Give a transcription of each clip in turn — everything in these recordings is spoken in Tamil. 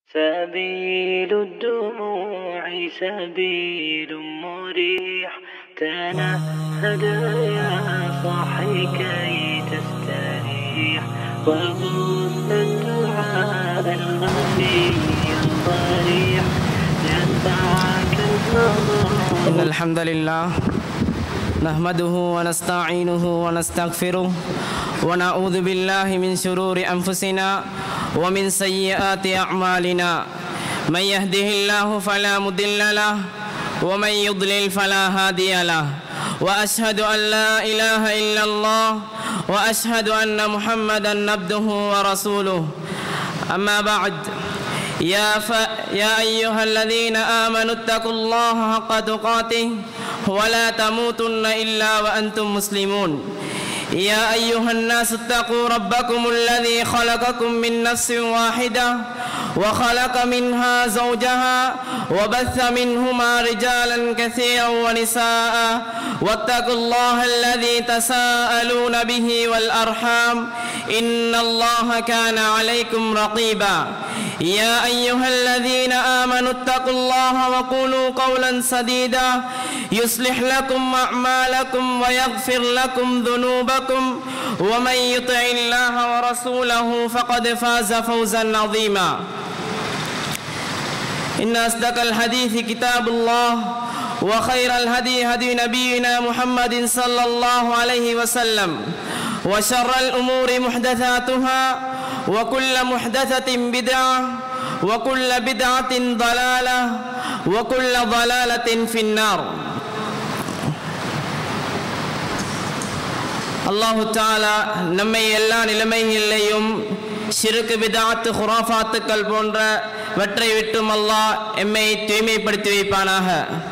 سبيل الدموع سبيل مريح تنهد يا صاحي كي تستريح وبث الدعاء الخفي الصريح ينفعك النظر إن الحمد لله نحمده ونستعينه ونستغفره ونعوذ بالله من شرور أنفسنا ومن سيئات أعمالنا من يهده الله فلا مضل له ومن يضلل فلا هادي له وأشهد أن لا إله إلا الله وأشهد أن محمدا عبده ورسوله أما بعد يا, ف... يا أيها الذين آمنوا اتقوا الله حق تقاته ولا تموتن إلا وأنتم مسلمون يا أيها الناس اتقوا ربكم الذي خلقكم من نفس واحدة وخلق منها زوجها وبث منهما رجالا كثيرا ونساء واتقوا الله الذي تساءلون به والأرحام إن الله كان عليكم رقيبا يا أيها الذين آمنوا اتقوا الله وقولوا قولا سديدا يصلح لكم أعمالكم ويغفر لكم ذنوبكم ومن يطع الله ورسوله فقد فاز فوزا عظيما إن أصدق الحديث كتاب الله وخير الهدي هدي نبينا محمد صلى الله عليه وسلم وشر الأمور محدثاتها وكل محدثة بدعة وكل بدعة ضلالة وكل ضلالة في النار அல்லாஹு தாலா நம்மை எல்லா நிலைமைகளிலேயும் சிறுக்கு விதாத்து ஹுராஃபாத்துக்கள் போன்ற வெற்றை விட்டும் அல்லாஹ் எம்மை தூய்மைப்படுத்தி வைப்பானாக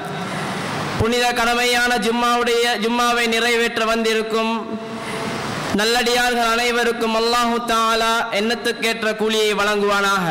புனித கடமையான ஜும்மாவுடைய ஜும்மாவை நிறைவேற்ற வந்திருக்கும் நல்லடியார்கள் அனைவருக்கும் அல்லாஹு தாலா எண்ணத்துக்கேற்ற கூலியை வழங்குவானாக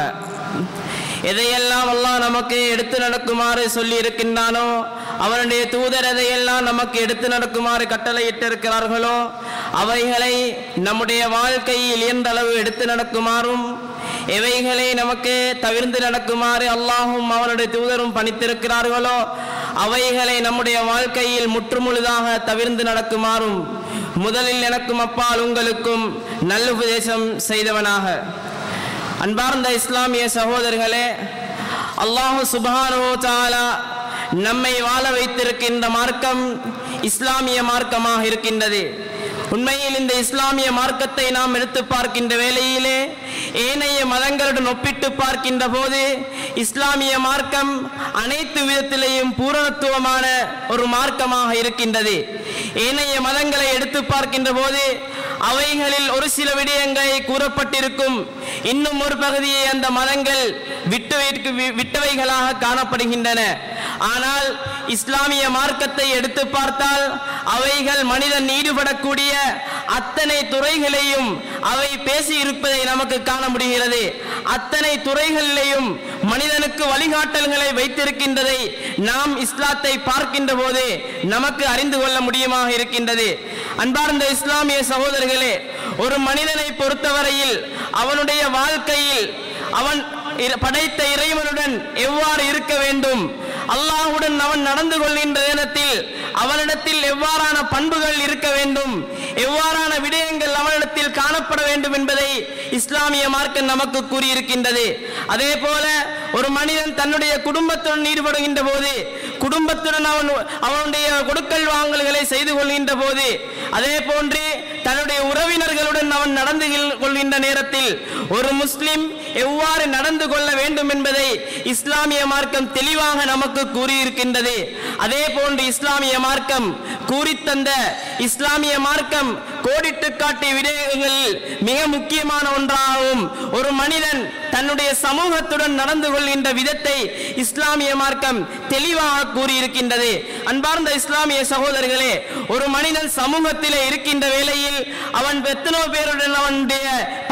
எதையெல்லாம் அல்லாஹ் நமக்கு எடுத்து நடக்குமாறு சொல்லி இருக்கின்றானோ அவனுடைய தூதர் எதையெல்லாம் நமக்கு எடுத்து நடக்குமாறு கட்டளையிட்டிருக்கிறார்களோ அவைகளை நம்முடைய வாழ்க்கையில் இயன்ற அளவு எடுத்து நடக்குமாறும் எவைகளை நமக்கு தவிர்ந்து நடக்குமாறு அல்லாஹும் அவனுடைய தூதரும் பணித்திருக்கிறார்களோ அவைகளை நம்முடைய வாழ்க்கையில் முற்றுமுழுதாக தவிர்ந்து நடக்குமாறும் முதலில் எனக்கும் அப்பால் உங்களுக்கும் நல்லுபதேசம் செய்தவனாக அன்பார்ந்த இஸ்லாமிய சகோதரர்களே அல்லாஹு சுபானோ தாலா நம்மை வாழ வைத்திருக்கின்ற மார்க்கம் இஸ்லாமிய மார்க்கமாக இருக்கின்றது உண்மையில் இந்த இஸ்லாமிய மார்க்கத்தை நாம் எடுத்து பார்க்கின்ற வேளையிலே ஏனைய மதங்களுடன் ஒப்பிட்டு பார்க்கின்ற போது இஸ்லாமிய மார்க்கம் அனைத்து விதத்திலேயும் பூரணத்துவமான ஒரு மார்க்கமாக இருக்கின்றது ஏனைய மதங்களை எடுத்து பார்க்கின்ற போது அவைகளில் ஒரு சில விடயங்களை கூறப்பட்டிருக்கும் இன்னும் ஒரு பகுதியை அந்த மதங்கள் விட்டு விட்டவைகளாக காணப்படுகின்றன ஆனால் இஸ்லாமிய மார்க்கத்தை எடுத்து பார்த்தால் அவைகள் மனிதன் ஈடுபடக்கூடிய அத்தனை துறைகளையும் அவை பேசி இருப்பதை நமக்கு காண முடிகிறது அத்தனை துறைகளிலேயும் மனிதனுக்கு வழிகாட்டல்களை வைத்திருக்கின்றதை நாம் இஸ்லாத்தை பார்க்கின்ற போது நமக்கு அறிந்து கொள்ள முடியுமாக இருக்கின்றது அன்பார்ந்த இஸ்லாமிய சகோதரர்களே ஒரு மனிதனை பொறுத்தவரையில் அவனுடைய வாழ்க்கையில் அவன் படைத்த இறைவனுடன் எவ்வாறு இருக்க வேண்டும் அல்லாஹுடன் அவன் நடந்து கொள்கின்ற நேரத்தில் அவனிடத்தில் எவ்வாறான பண்புகள் இருக்க வேண்டும் எவ்வாறான விடயங்கள் அவனிடத்தில் காணப்பட வேண்டும் என்பதை இஸ்லாமிய மார்க்கம் நமக்கு கூறியிருக்கின்றது அதே போல ஒரு மனிதன் தன்னுடைய குடும்பத்துடன் ஈடுபடுகின்ற போது குடும்பத்துடன் அவன் அவனுடைய கொடுக்கல் வாங்கல்களை செய்து கொள்கின்ற போது அதே போன்று தன்னுடைய உறவினர்களுடன் அவன் நடந்து கொள்கின்ற நேரத்தில் ஒரு முஸ்லிம் எவ்வாறு நடந்து கொள்ள வேண்டும் என்பதை இஸ்லாமிய மார்க்கம் தெளிவாக நமக்கு கூறியிருக்கின்றது அதே போன்று இஸ்லாமிய மார்க்கம் கூறித்தந்த இஸ்லாமிய மார்க்கம் கோடிட்டு காட்டிய விடயங்களில் மிக முக்கியமான ஒன்றாகவும் ஒரு மனிதன் தன்னுடைய சமூகத்துடன் நடந்து கொள்கின்ற விதத்தை இஸ்லாமிய மார்க்கம் தெளிவாக கூறியிருக்கின்றது அன்பார்ந்த இஸ்லாமிய சகோதரர்களே ஒரு மனிதன் சமூகத்திலே இருக்கின்ற வேளையில் அவன் எத்தனோ பேருடன் அவனுடைய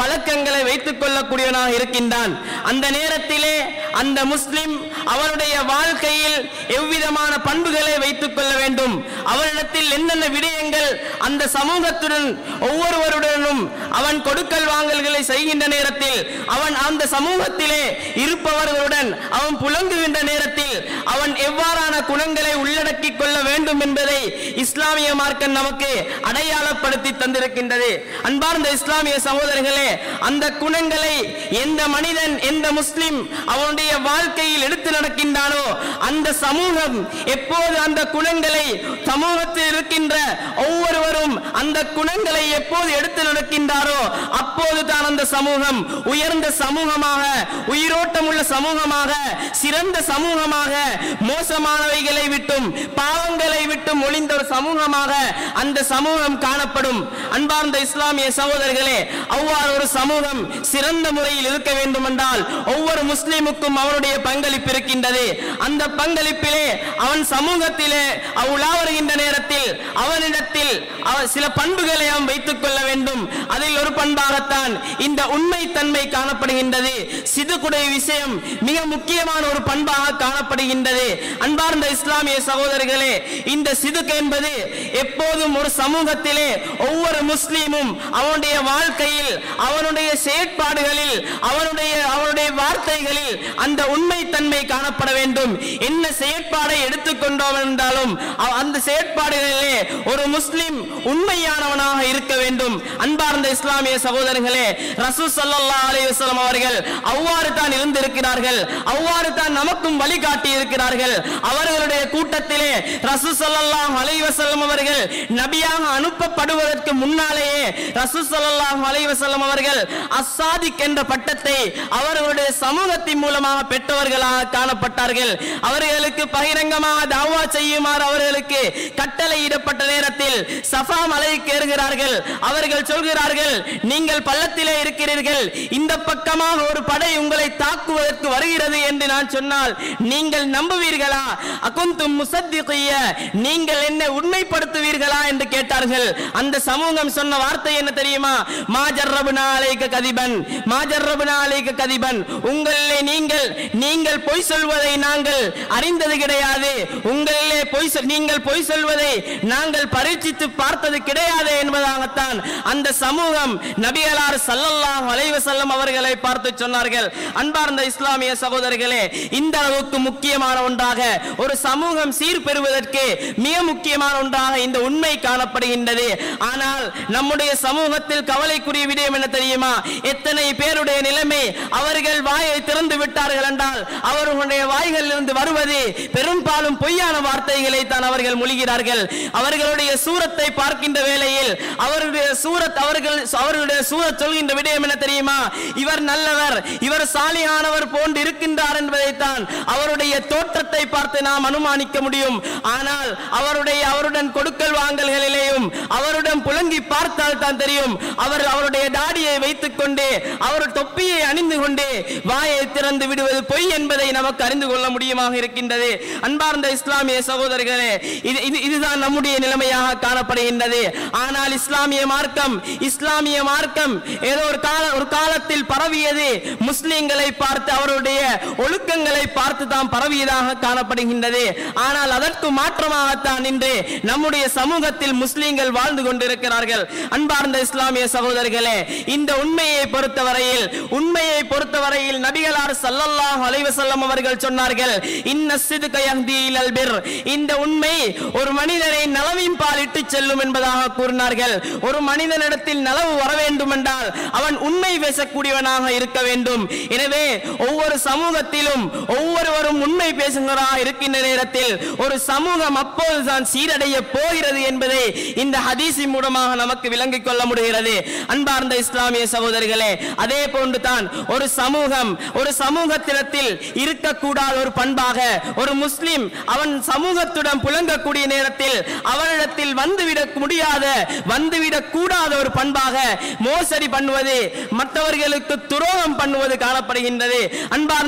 பழக்கங்களை வைத்துக் கொள்ளக்கூடியவனாக இருக்கின்றான் அந்த நேரத்திலே அந்த முஸ்லிம் அவனுடைய வாழ்க்கையில் எவ்விதமான பண்புகளை வைத்துக் கொள்ள வேண்டும் அவனிடத்தில் என்னென்ன விடயங்கள் அந்த சமூகத்துடன் ஒவ்வொருவருடனும் அவன் கொடுக்கல் வாங்கல்களை செய்கின்ற நேரத்தில் அவன் அந்த சமூகத்திலே இருப்பவர்களுடன் அவன் புலங்குகின்ற நேரத்தில் அவன் எவ்வாறான குணங்களை உள்ளடக்கிக் கொள்ள வேண்டும் என்பதை இஸ்லாமிய மார்க்கம் நமக்கு அடையாளப்படுத்தி தந்திருக்கின்றது அன்பார்ந்த இஸ்லாமிய சகோதரர்களே அந்த குணங்களை எந்த மனிதன் எந்த முஸ்லிம் அவனுடைய வாழ்க்கையில் எடுத்து நடக்கின்றானோ அந்த சமூகம் எப்போது அந்த குணங்களை சமூகத்தில் இருக்கின்ற ஒவ்வொருவரும் அந்த குணங்களை எப்போது எடுத்து நடக்கின்றாரோ அப்போது தான் அந்த சமூகம் உயர்ந்த சமூகமாக உயிரோட்டம் உள்ள சமூகமாக சிறந்த சமூகமாக மோசமானவைகளை விட்டும் பாவங்களை விட்டும் ஒளிந்த ஒரு சமூகமாக அந்த சமூகம் காணப்படும் அன்பார்ந்த இஸ்லாமிய சகோதரர்களே அவ்வாறு ஒரு சமூகம் சிறந்த முறையில் இருக்க வேண்டும் என்றால் ஒவ்வொரு முஸ்லிமுக்கும் அவனுடைய பங்களிப்பு இருக்கின்றது அந்த பங்களிப்பிலே அவன் சமூகத்திலே உலா வருகின்ற நேரத்தில் அவனிடத்தில் அவன் சில பண்புகளை அவன் வைத்துக் கொள்ள வேண்டும் அதில் ஒரு பண்பாகத்தான் இந்த உண்மை தன்மை காணப்படுகின்றது சிதுகுடைய விஷயம் மிக முக்கியமான ஒரு பண்பாக காணப்படுகின்றது அன்பார்ந்த இஸ்லாமிய சகோதரர்களே இந்த சிதுக்கு என்பது எப்போதும் ஒரு சமூகத்திலே ஒவ்வொரு முஸ்லீமும் அவனுடைய வாழ்க்கையில் அவனுடைய செயற்பாடுகளில் அவனுடைய அவனுடைய வார்த்தைகளில் அந்த உண்மை தன்மை காணப்பட வேண்டும் என்ன செயற்பாடை எடுத்துக்கொண்டோம் என்றாலும் அவ- அந்த செயற்பாடுகளிலே ஒரு முஸ்லிம் உண்மையானவனாக இருக்க வேண்டும் அன்பார்ந்த இஸ்லாமிய சகோதரர்களே ரசூ ஸல்லல்லாஹு அலைஹி வஸல்லம் அவர்கள் அவ்வாறு தான் இருந்திருக்கிறார்கள் அவ்வாறு தான் நமக்கும் வழிகாட்டி இருக்கிறார்கள் அவர்களுடைய கூட்டத்திலே ரசூ ஸல்லல்லாஹு அலைஹி வஸல்லம் அவர்கள் நபியாக அனுப்பப்படுவதற்கு முன்னாலேயே ரசூ ஸல்லல்லாஹு அலைஹி வஸல்லம் அவர்கள் அஸ்ஸாதிக் என்ற பட்டத்தை அவர்களுடைய சமூகத்தின் மூலமாக பெற்றவர்களாக காணப்பட்டார்கள் அவர்களுக்கு பகிரங்கமாக தாவா செய்யுமாறு அவர்களுக்கு கட்டளையிடப்பட்ட நேரத்தில் சஃபா மலைக்கு ஏறுகிறார்கள் அவர்கள் சொல்கிறார்கள் நீங்கள் பள்ளத்திலே இருக்கிறீர்கள் இந்த பக்கமாக ஒரு படை உங்களை தாக்குவதற்கு வருகிறது என்று நான் சொன்னால் நீங்கள் நம்புவீர்களா அகுந்தும் முசத்திகிய நீங்கள் என்ன உண்மைப்படுத்துவீர்களா என்று கேட்டார்கள் அந்த சமூகம் சொன்ன வார்த்தை என்ன தெரியுமா மாஜர்ரபுனா அலைக்க கதிபன் மாஜர்ரபுனா அலைக்க கதிபன் உங்களிலே நீங்கள் நீங்கள் பொய் சொல்வதை நாங்கள் அறிந்தது கிடையாது உங்களிலே பொய் சொல்- நீங்கள் பொய் சொல்வதை நாங்கள் பரீட்சித்து பார்த்தது கிடையாது என்பதாகத்தான் அந்த சமூகம் நபிகளார் ஸல்லல்லாஹு அலைஹி வஸல்லம் அவர்களை பார்த்து சொன்னார்கள் அன்பார்ந்த இஸ்லாமிய சகோதரர்களே இந்த அளவுக்கு முக்கியமான ஒன்றாக ஒரு சமூகம் சீர் பெறுவதற்கு மிக முக்கியமான ஒன்றாக இந்த உண்மை காணப்படுகின்றது ஆனால் நம்முடைய சமூகத்தில் கவலைக்குரிய விடயம் என்ன தெரியுமா எத்தனை பேருடைய நிலைமை அவர்கள் வாயை திறந்து விட்டார்கள் என்றால் அவர்களுடைய வாய்களிலிருந்து வருவது பெரும்பாலும் பொய்யான வார்த்தைகளை தான் அவர்கள் மொழிகிறார்கள் அவர்களுடைய சூரத்தை பார்க்கின்ற வேளையில் அவர்களுடைய சூரத் அவர்கள் அவர்களுடைய சூரத் சொல்கின்ற விடயம் என்ன தெரியுமா இவர் நல்லவர் இவர் சாலியானவர் போன்று இருக்கின்றார் என்பதைத்தான் அவருடைய தோற்றத்தை பார்த்து நாம் அனுமானிக்க முடியும் ஆனால் அவருடைய அவருடன் கொடுக்கல் வாங்கல்களிலேயும் அவருடன் புலங்கி பார்த்தால் தான் தெரியும் அவர் அவருடைய தாடியை வைத்துக் கொண்டு அவர் தொப்பியை அணிந்து கொண்டு வாயை திறந்து விடுவது பொய் என்பதை நமக்கு அறிந்து கொள்ள முடியுமாக இருக்கின்றது அன்பார்ந்த இஸ்லாமிய சகோதரர்களே இது இது இதுதான் நம்முடைய நிலைமையாக காணப்படுகின்றது ஆனால் இஸ்லாமிய மார்க்கம் இஸ்லாமிய மார்க்கம் ஏதோ ஒரு கால ஒரு காலத்தில் பரவியது முஸ்லிம்களை பார்த்து அவருடைய ஒழுக்கங்களை பார்த்து தான் பரவியதாக காணப்படுகின்றது ஆனால் அதற்கு மாற்றமாகத்தான் இன்று நம்முடைய சமூகத்தில் முஸ்லிம்கள் வாழ்ந்து கொண்டிருக்கிறார்கள் அன்பார்ந்த இஸ்லாமிய சகோதரர்களே இந்த உண்மையை பொறுத்தவரையில் உண்மையை பொறுத்தவரையில் நபிகளார் ஸல்லல்லாஹு அலைஹி வஸல்லம் அவர்கள் சொன்னார்கள் இன்ன சிதுக யஹ்தி இலல் பிர் இந்த உண்மை ஒரு மனிதனை நலவின் பால் இட்டு செல்லும் என்பதாக கூறினார்கள் ஒரு மனிதனிடத்தில் நலவு வர வேண்டும் என்றால் அவன் உண்மை பேசக்கூடியவனாக இருக்க வேண்டும் எனவே ஒவ்வொரு சமூகத்திலும் ஒவ்வொருவரும் உண்மை பேசுகிறவராக இருக்கின்ற நேரத்தில் ஒரு சமூகம் அப்போதுதான் சீரடைய போகிறது என்பதை இந்த ஹதீஸின் மூலமாக நமக்கு விளங்கிக் கொள்ள முடிகிறது அன்பார்ந்த இஸ்லாமிய சகோதரர்களே அதே போன்று தான் ஒரு சமூகம் ஒரு சமூகத்திடத்தில் இருக்கக்கூடாத ஒரு பண்பாக ஒரு முஸ்லிம் அவன் சமூகத்துடன் புழங்கக்கூடிய நேரத்தில் அவனிடத்தில் வந்துவிடக் முடியாத வந்துவிடக் கூடாத ஒரு பண்பாக மோசடி பண்ணுவது மற்றவர்களுக்கு துரோகம் பண்ணுவது காணப்படுகின்றது அன்பார்ந்த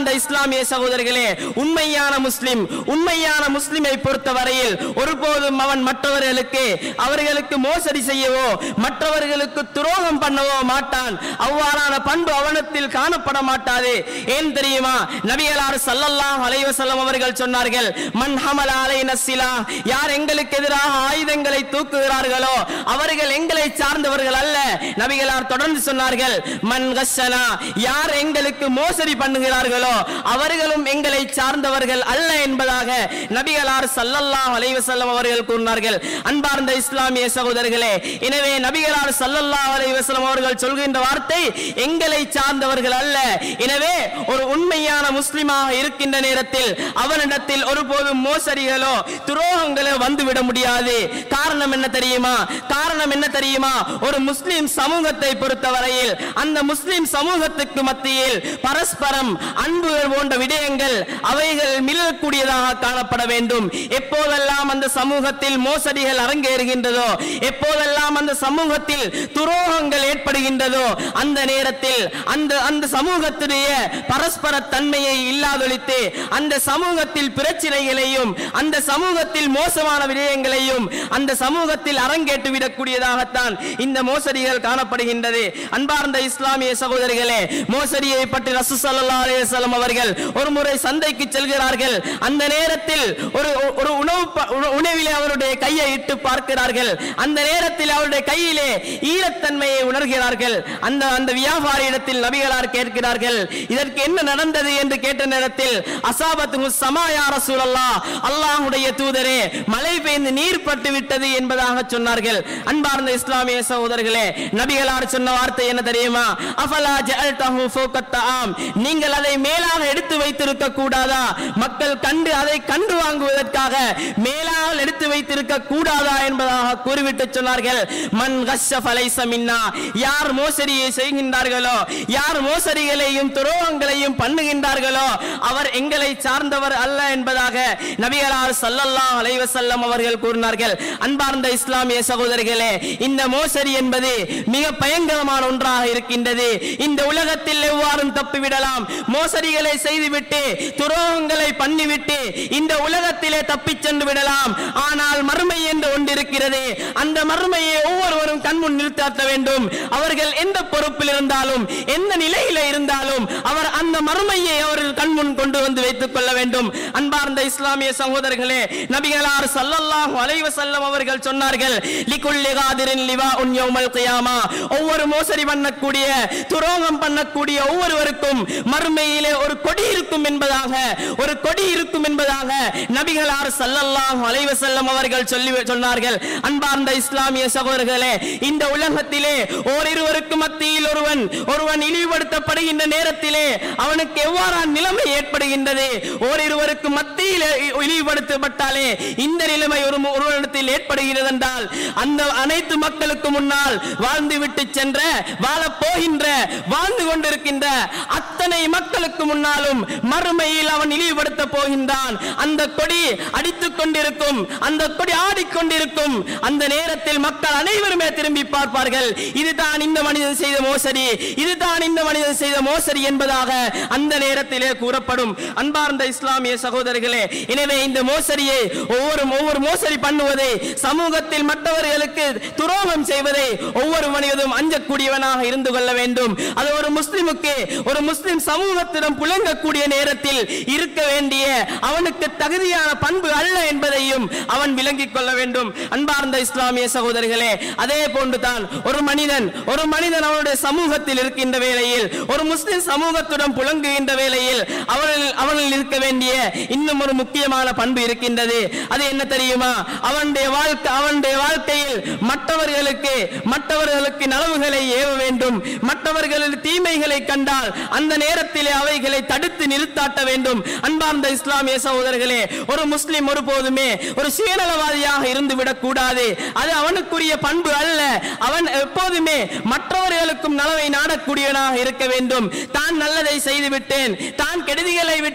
அன்பார்ந்த இஸ்லாமிய சகோதரர்களே உண்மையான முஸ்லிம் உண்மையான முஸ்லிமை பொறுத்தவரையில் ஒருபோதும் அவன் மற்றவர்களுக்கு அவர்களுக்கு மோசடி செய்யவோ மற்றவர்களுக்கு துரோகம் பண்ணவோ மாட்டான் அவ்வாறான பண்பு அவனத்தில் காணப்பட மாட்டாது ஏன் தெரியுமா நபிகளார் ஸல்லல்லாஹு அலைஹி வஸல்லம் அவர்கள் சொன்னார்கள் மன் ஹமல அலைன ஸிலா யார் எங்களுக்கு எதிராக ஆயுதங்களை தூக்குகிறார்களோ அவர்கள் எங்களை சார்ந்தவர்கள் அல்ல நபிகளார் தொடர்ந்து சொன்னார்கள் மன் கஸ்ஸனா யார் எங்களுக்கு மோசடி பண்ணுகிறார்களோ அவர்களும் எங்களை சார்ந்தவர்கள் அல்ல என்பதாக நபிகளார் ஸல்லல்லாஹு அலைஹி வஸல்லம் அவர்கள் கூறினார்கள் அன்பார்ந்த இஸ்லாமிய சகோதரர்களே எனவே நபிகளார் ஸல்லல்லாஹு அலைஹி வஸல்லம் அவர்கள் சொல்கின்ற வார்த்தை எங்களை சார்ந்தவர்கள் அல்ல எனவே ஒரு உண்மையான முஸ்லிமாக இருக்கின்ற நேரத்தில் அவனிடத்தில் ஒருபோதும் மோசடிகளோ துரோகங்களோ வந்துவிட முடியாது காரணம் என்ன தெரியுமா காரணம் என்ன தெரியுமா ஒரு முஸ்லிம் சமூகத்தை பொறுத்தவரையில் அந்த முஸ்லிம் சமூகத்துக்கு மத்தியில் பரஸ்பரம் அன்புகள் போன்ற விடயங்கள் அவைகள் மிளக்கூடியதாக காணப்பட வேண்டும் எப்போதெல்லாம் அந்த சமூகத்தில் மோசடிகள் அரங்கேறுகின்றதோ எப்போதெல்லாம் அந்த சமூகத்தில் துரோகங்கள் ஏற்படுகின்றதோ அந்த நேரத்தில் அந்த அந்த சமூகத்துடைய பரஸ்பர தன்மையை இல்லாதொழித்து அந்த சமூகத்தில் பிரச்சனைகளையும் அந்த சமூகத்தில் மோசமான விடயங்களையும் அந்த சமூகத்தில் அரங்கேட்டு விடக்கூடியதாகத்தான் இந்த மோசடிகள் காணப்படுகின்றது அன்பார்ந்த இஸ்லாமிய சகோதரிகளே மோசடியை பற்றி ரசூ ஸல்லல்லாஹு அலைஹி வஸல்லம் அவர்கள் ஒரு முறை சந்தைக்கு செல்கிறார்கள் அந்த நேரத்தில் ஒரு ஒரு உணவு ப- உண- உணவிலே அவருடைய கையை இட்டு பார்க்கிறார்கள் அந்த நேரத்தில் அவருடைய கையிலே ஈரத்தன்மையை உணர்கிறார்கள் அந்த அந்த வியாபாரியிடத்தில் நபிகளார் கேட்கிறார்கள் இதற்கு என்ன நடந்தது என்று கேட்ட நேரத்தில் அசாபத்து சமாயா ரசூலல்லா அல்லாஹ்வுடைய தூதரே மழை பெய்ந்து நீர் பட்டு விட்டது என்பதாக சொன்னார்கள் அன்பார்ந்த இஸ்லாமிய சகோதரர்களே நபிகளார் சொன்ன வார்த்தை என்ன தெரியுமா அஃபலா ஜஅல்தஹு ஃபௌகத் தஆம் நீங்கள் அதை மேலாக எடுத்து வைத்திருக்க கூடாதா மக்கள் கண்டு அதை கண்டு வாங்குவதற்காக மேலாக எடுத்து வைத்திருக்க கூடாதா என்பதாக கூறிவிட்டு சொன்னார்கள் மன் கஷ்ஷ ஃபலைஸ மின்னா யார் மோசடியை செய்கின்றார்களோ யார் மோசடிகளையும் துரோகங்களையும் பண்ணுகின்றார்களோ அவர் எங்களை சார்ந்தவர் அல்ல என்பதாக நபிகளார் ஸல்லல்லாஹு அலைஹி வஸல்லம் அவர்கள் கூறினார்கள் அன்பார்ந்த இஸ்லாமிய சகோதரிகளே இந்த மோசடி என்பது மிக பயங்கரமான ஒன்றாக இருக்கின்றது இந்த உலகத்தில் எவ்வாறும் தப்பிவிடலாம் மோசடிகளை செய்துவிட்டு துரோகங்களை பண்ணிவிட்டு இந்த உலகத்திலே தப்பிச் சென்று விடலாம் ஆனால் மறுமை என்று ஒன்றிருக்கிறது அந்த மறுமையை ஒவ்வொருவரும் கண்முன் நிறுத்தாட்ட வேண்டும் அவர்கள் எந்த பொறுப்பில் இருந்தாலும் எந்த நிலையில இருந்தாலும் அவர் அந்த மறுமையை அவர்கள் கண்முன் கொண்டு வந்து வைத்துக் கொள்ள வேண்டும் அன்பார்ந்த இஸ்லாமிய சகோதரர்களே நபிகளார் ஸல்லல்லாஹு அலைஹி வஸல்லம் அவர்கள் சொன்னார்கள் லிகுல்லி காதிரின் லிவா உன் யௌமல் கியாமா ஒவ்வொரு மோசடி பண்ணக்கூடிய துரோகம் பண்ணக்கூடிய ஒவ்வொருவருக்கும் மறுமையிலே ஒரு கொடி இருக்கும் என்பதாக ஒரு கொடி இருக்கும் என்பதாக நபிகளார் ஸல்லல்லாஹு அலைஹி வஸல்லம் அவர்கள் சொல்லி சொன்னார்கள் அன்பார்ந்த இஸ்லாமிய சகோதரர்களே இந்த உலகத்திலே ஓரிருவருக்கு மத்தியில் ஒருவன் ஒருவன் இழிவுபடுத்தப்படுகின்ற நேரத்திலே அவனுக்கு எவ்வாறான நிலைமை ஏற்படுகின்றது ஓரிருவருக்கு மத்தியில் இழிவுபடுத்தப்பட்டாலே இந்த நிலைமை ஒரு ஒருவரிடத்தில் ஏற்படுகிறது என்றால் அந்த அனைத்து மக்களுக்கு முன்னால் வாழ்ந்து விட்டு சென்ற வாழப் போகின்ற வாழ்ந்து கொண்டிருக்கின்ற அத்தனை மக்களுக்கு முன்னாலும் மறுமையில் அவன் இழிவுபடுத்த போகின்றான் அந்த கொடி அடித்துக் கொண்டிருக்கும் அந்த கொடி ஆடிக்கொண்டிருக்கும் அந்த நேரத்தில் மக்கள் அனைவருமே திரும்பி பார்ப்பார்கள் இதுதான் இந்த மனிதன் செய்த மோசடி இதுதான் இந்த மனிதன் செய்த மோசடி என்பதாக அந்த நேரத்திலே கூறப்படும் அன்பார்ந்த இஸ்லாமிய சகோதரர்களே எனவே இந்த மோசடியை ஒவ்வொரு ஒவ்வொரு மோசடி பண்ணுவதை சமூகத்தில் மற்றவர்களுக்கு துரோகம் செய்வதை ஒவ்வொரு மனிதனும் அஞ்சக்கூடியவனாக இருந்து கொள்ள வேண்டும் அது ஒரு முஸ்லிமுக்கு ஒரு முஸ்லிம் சமூகத்திடம் புழங்கக்கூடிய நேரத்தில் இருக்க வேண்டிய அவனுக்கு தகுதியான பண்பு அல்ல என்பதையும் அவன் விளங்கிக் கொள்ள வேண்டும் அன்பார்ந்த இஸ்லாமிய சகோதரர்களே அதே போன்றுதான் ஒரு மனிதன் ஒரு மனிதன் அவனுடைய சமூகத்தில் இருக்கின்ற வேளையில் ஒரு முஸ்லிம் சமூகத்துடன் புழங்குகின்ற வேளையில் அவனில் அவனில் இருக்க வேண்டிய இன்னும் ஒரு முக்கியமான பண்பு இருக்கின்றது அது என்ன தெரியுமா அவனுடைய வாழ்க்கை அவனுடைய வாழ்க்கையில் மற்றவர்களுக்கு மற்றவர்களுக்கு நலவுகளை ஏவ வேண்டும் மற்றவர்களின் தீமைகளை கண்டால் அந்த நேரத்திலே அவைகளை தடுத்து நிறுத்தாட்ட வேண்டும் அன்பார்ந்த இஸ்லாமிய சகோதரர்களே ஒரு முஸ்லிம் ஒருபோதுமே ஒரு சுயநலவாதியாக இருந்து விடக்கூடாது அது அவனுக்குரிய பண்பு அல்ல அவன் எப்போதுமே மற்றவர்களுக்கும் நலவை நாடக்கூடியவனாக இருக்க வேண்டும் தான் நல்லதை செய்து விட்டேன் தான் கெடுதிகளை விட்டு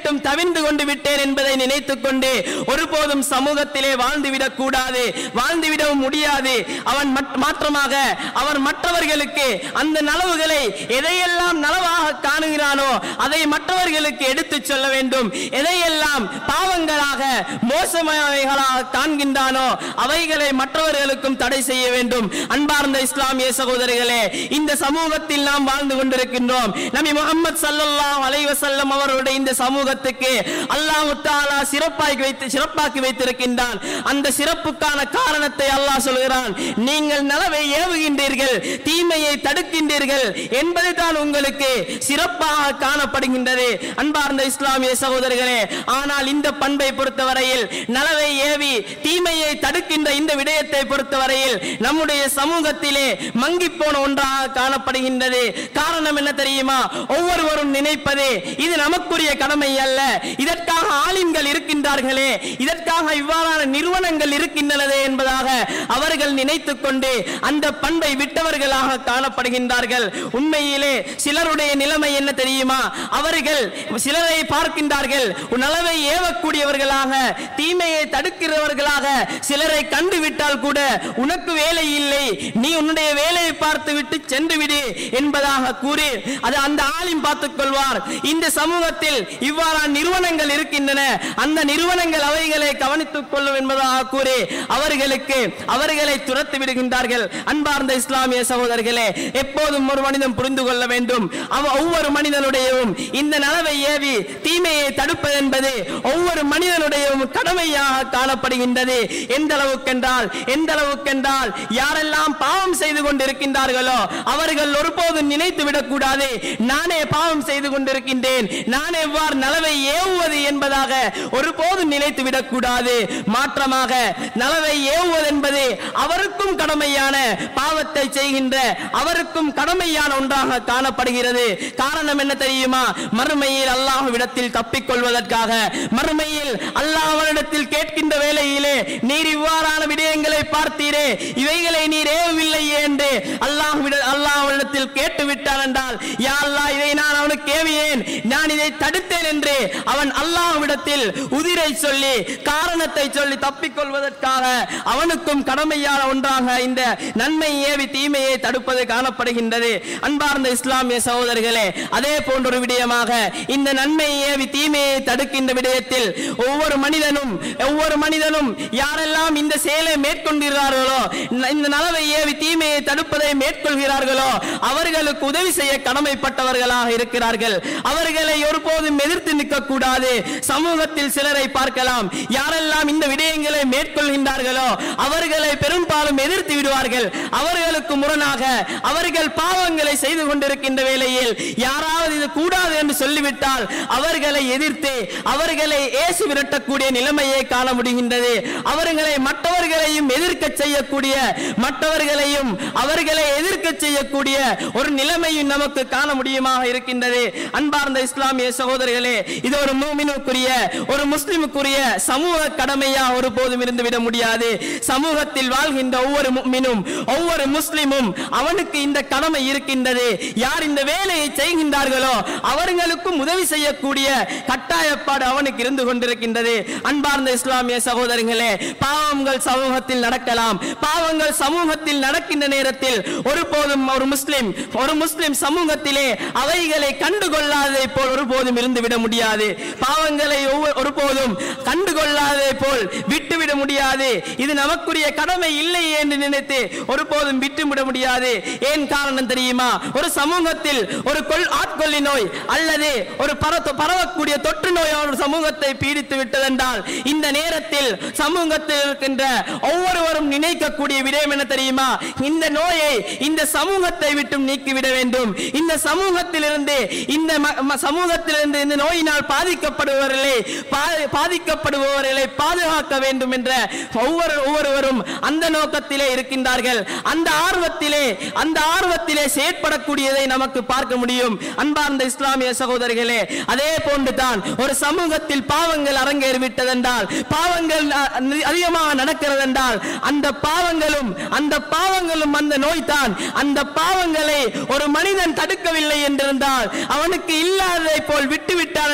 விட்டும் தவிர்ந்து கொண்டு விட்டேன் என்பதை நினைத்துக் கொண்டு ஒருபோதும் சமூகத்திலே வாழ்ந்துவிடக் கூடாது வாழ்ந்துவிடவும் முடியாது அவன் மட்- மாற்றமாக அவர் மற்றவர்களுக்கு அந்த நலவுகளை எதையெல்லாம் நலவாக காணுகிறானோ அதை மற்றவர்களுக்கு எடுத்துச் சொல்ல வேண்டும் எதையெல்லாம் பாவங்களாக மோசமானவைகளாக காண்கின்றானோ அவைகளை மற்றவர்களுக்கும் தடை செய்ய வேண்டும் அன்பார்ந்த இஸ்லாமிய சகோதரிகளே இந்த சமூகத்தில் நாம் வாழ்ந்து கொண்டிருக்கின்றோம் நபி முகமது சல்லல்லாஹு அலைஹி வஸல்லம் அவருடைய இந்த சமூகத்துக்கு அல்லாஹ் தஆலா சிறப்பாக்கி வைத்து சிறப்பாக்கி வைத்திருக்கின்றான் அந்த சிறப்புக்கான காரணத்தை அல்லாஹ் சொல்கிறான் நீங்கள் நலவை ஏவுகின்றீர்கள் தீமையை தடுக்கின்றீர்கள் என்பது தான் உங்களுக்கு சிறப்பாக காணப்படுகின்றது அன்பார்ந்த இஸ்லாமிய சகோதரர்களே ஆனால் இந்த பண்பை பொறுத்தவரையில் நலவை ஏவி தீமையை தடுக்கின்ற இந்த விடயத்தை பொறுத்தவரையில் நம்முடைய சமூகத்திலே மங்கிப் போன ஒன்றாக காணப்படுகின்றது காரணம் என்ன தெரியுமா ஒவ்வொருவரும் நினைப்பது இது நமக்குரிய கடமை அல்ல இதற்காக ஆலிம்கள் இருக்கின்றார்களே இதற்காக இவ்வாறான நிறுவனங்கள் இருக்கின்றனதே என்பதாக அவர்கள் நினைத்துக் கொண்டு அந்த பண்பை விட்டவர்களாக காணப்படுகின்றார்கள் உண்மையிலே சிலருடைய நிலைமை என்ன தெரியுமா அவர்கள் சிலரை பார்க்கின்றார்கள் நலவை ஏவக்கூடியவர்களாக தீமையை தடுக்கிறவர்களாக சிலரை கண்டுவிட்டால் கூட உனக்கு வேலை இல்லை நீ உன்னுடைய வேலையை பார்த்து விட்டு சென்று விடு என்பதாக கூறி அது அந்த ஆளின் பார்த்துக் கொள்வார் இந்த சமூகத்தில் இவ்வாறான நிறுவனங்கள் இருக்கின்றன அந்த நிறுவனங்கள் அவைகளை கவனித்துக் கொள்ளும் என்பதாக கூறி அவர்களுக்கு அவர்களை துரத்து விடுகின்றார்கள் அன்பார்ந்த இஸ்லாமிய சகோதரர்களே எப்போதும் ஒரு மனிதன் புரிந்து கொள்ள வேண்டும் அவ ஒவ்வொரு மனிதனுடையவும் இந்த நலவை ஏவி தீமையை தடுப்பது என்பது ஒவ்வொரு மனிதனுடையவும் கடமையாக காணப்படுகின்றது எந்த அளவுக்கென்றால் எந்த அளவுக்கென்றால் யாரெல்லாம் பாவம் செய்து கொண்டிருக்கின்றார்களோ அவர்கள் ஒருபோதும் நினைத்து விடக்கூடாது நானே பாவம் செய்து கொண்டிருக்கின்றேன் நான் எவ்வாறு நலவை ஏவுவது என்பதாக ஒருபோதும் நினைத்து விடக்கூடாது மாற்றமாக நலவை ஏவுவது என்பது அவருக்கும் கடமையான பாவத்தை செய்கின்ற அவருக்கும் கடமையான ஒன்றாக காணப்படுகிறது காரணம் என்ன தெரியுமா மறுமையில் அல்லாஹ்விடத்தில் தப்பிக் கொள்வதற்காக மறுமையில் அல்லாஹ்விடத்தில் கேட்கின்ற வேளையிலே நீர் இவ்வாறான விடயங்களை பார்த்தீரே இவைகளை நீர் ஏவவில்லை என்று அல்லாஹ் அல்லாஹ்விடத்தில் கேட்டு விட்டான் என்றால் யா அல்லாஹ் இதை நான் அவனுக்கு ஏவியேன் நான் இதை தடுத்தேன் என்று அவன் அல்லாஹ்விடத்தில் உதிரை சொல்லி காரணத்தை சொல்லி தப்பிக் கொள்வதற்காக அவனுக்கும் கடமையான ஒன்றாக இந்த நன்மை ஏவி தீமையை தடுப்பது காணப்படுகின்றது அன்பார்ந்த இஸ்லாமிய சகோதரர்களே அதே போன்ற ஒரு விடயமாக இந்த நன்மை ஏவி தீமையை தடுக்கின்ற விடயத்தில் ஒவ்வொரு மனிதனும் ஒவ்வொரு மனிதனும் யாரெல்லாம் இந்த செயலை மேற்கொண்டிருக்கிறார்களோ இந்த நலவை ஏவி தீமையை தடுப்பதை மேற்கொள்கிறார்களோ அவர்களுக்கு உதவி செய்ய கடமைப்பட்டவர்களாக இருக்கிறார்கள் அவர்களை ஒருபோதும் எதிர்த்து நிற்கக்கூடாது சமூகத்தில் சிலரை பார்க்கலாம் யாரெல்லாம் இந்த விடயங்களை மேற்கொள்கின்றார்களோ அவர்களை பெரும்பாலும் எதிர்த்து விடுவார்கள் அவர்களுக்கு முரணாக அவர்கள் பாவங்களை செய்து கொண்டிருக்கின்ற வேளையில் யாராவது இது கூடாது என்று சொல்லிவிட்டால் அவர்களை எதிர்த்து அவர்களை ஏசு விரட்டக்கூடிய நிலைமையை காண முடிகின்றது அவர்களை மற்றவர்களையும் எதிர்க்க செய்யக்கூடிய மற்றவர்களையும் அவர்களை எதிர்க்க செய்யக்கூடிய ஒரு நிலைமையும் நமக்கு காண முடியுமாக இருக்கின்றது அன்பார்ந்த இஸ்லாமிய சகோதரர்களே இது ஒரு மூமினுக்குரிய ஒரு முஸ்லிமுக்குரிய சமூக கடமையா ஒருபோதும் இருந்து விட முடியாது சமூகத்தில் வாழ்கின்ற ஒவ்வொரு முஃமினும் ஒவ்வொரு முஸ்லிமும் அவனுக்கு இந்த கடமை இருக்கின்றது யார் இந்த வேலையை செய்கின்றார்களோ அவர்களுக்கும் உதவி செய்யக்கூடிய கட்டாயப்பாடு அவனுக்கு இருந்து கொண்டிருக்கின்றது அன்பார்ந்த இஸ்லாமிய சகோதரர்களே பாவங்கள் சமூகத்தில் நடக்கலாம் பாவங்கள் சமூகத்தில் நடக்கின்ற நேரத்தில் ஒருபோதும் ஒரு முஸ்லிம் ஒரு முஸ்லிம் சமூகத்திலே அவைகளை கண்டுகொள்ளாததை போல் ஒருபோதும் இருந்து விட முடியாது பாவங்களை ஒவ்வொரு- ஒருபோதும் கண்டுகொள்ளாததை போல் விட்டுவிட முடியாது இது நமக்குரிய கடமை இல்லை என்று நினைத்து ஒருபோதும் விட்டுவிட முடியாது ஏன் காரணம் தெரியுமா ஒரு சமூகத்தில் ஒரு கொள் ஆட்கொள்ளி நோய் அல்லது ஒரு பரவ- பரவக்கூடிய தொற்று நோய் ஒரு சமூகத்தை பீடித்து விட்டதென்றால் இந்த நேரத்தில் சமூகத்தில் இருக்கின்ற ஒவ்வொருவரும் நினைக்கக்கூடிய விடயம் என்ன தெரியுமா இந்த நோயை இந்த சமூகத்தை விட்டும் நீக்கிவிட வேண்டும் இந்த சமூகத்திலிருந்து இந்த ம- ம- சமூகத்திலிருந்து இந்த நோயினால் பாதிக்கப்படுபவர்களை பா- பாதிக்கப்படுபவர்களை பாதுகாக்க வேண்டும் என்ற ஒவ்வொரு ஒவ்வொருவரும் அந்த நோக்கத்திலே இருக்கின்றார்கள் அந்த ஆர்வத்திலே அந்த ஆர்வத்திலே செயற்படக்கூடியதை நமக்கு பார்க்க முடியும் அன்பார்ந்த இஸ்லாமிய சகோதரர்களே அதே போன்று தான் ஒரு சமூகத்தில் பாவங்கள் அரங்கேறிவிட்டதென்றால் பாவங்கள் அ- அதிகமாக நடக்கிறதென்றால் அந்த பாவங்களும் அந்த பாவங்களும் அந்த நோய் தான் அந்த பாவங்களை ஒரு மனிதன் தடுக்கவில்லை என்றிருந்தால் அவனுக்கு இல்லாததை போல் விட்டு விட்டான்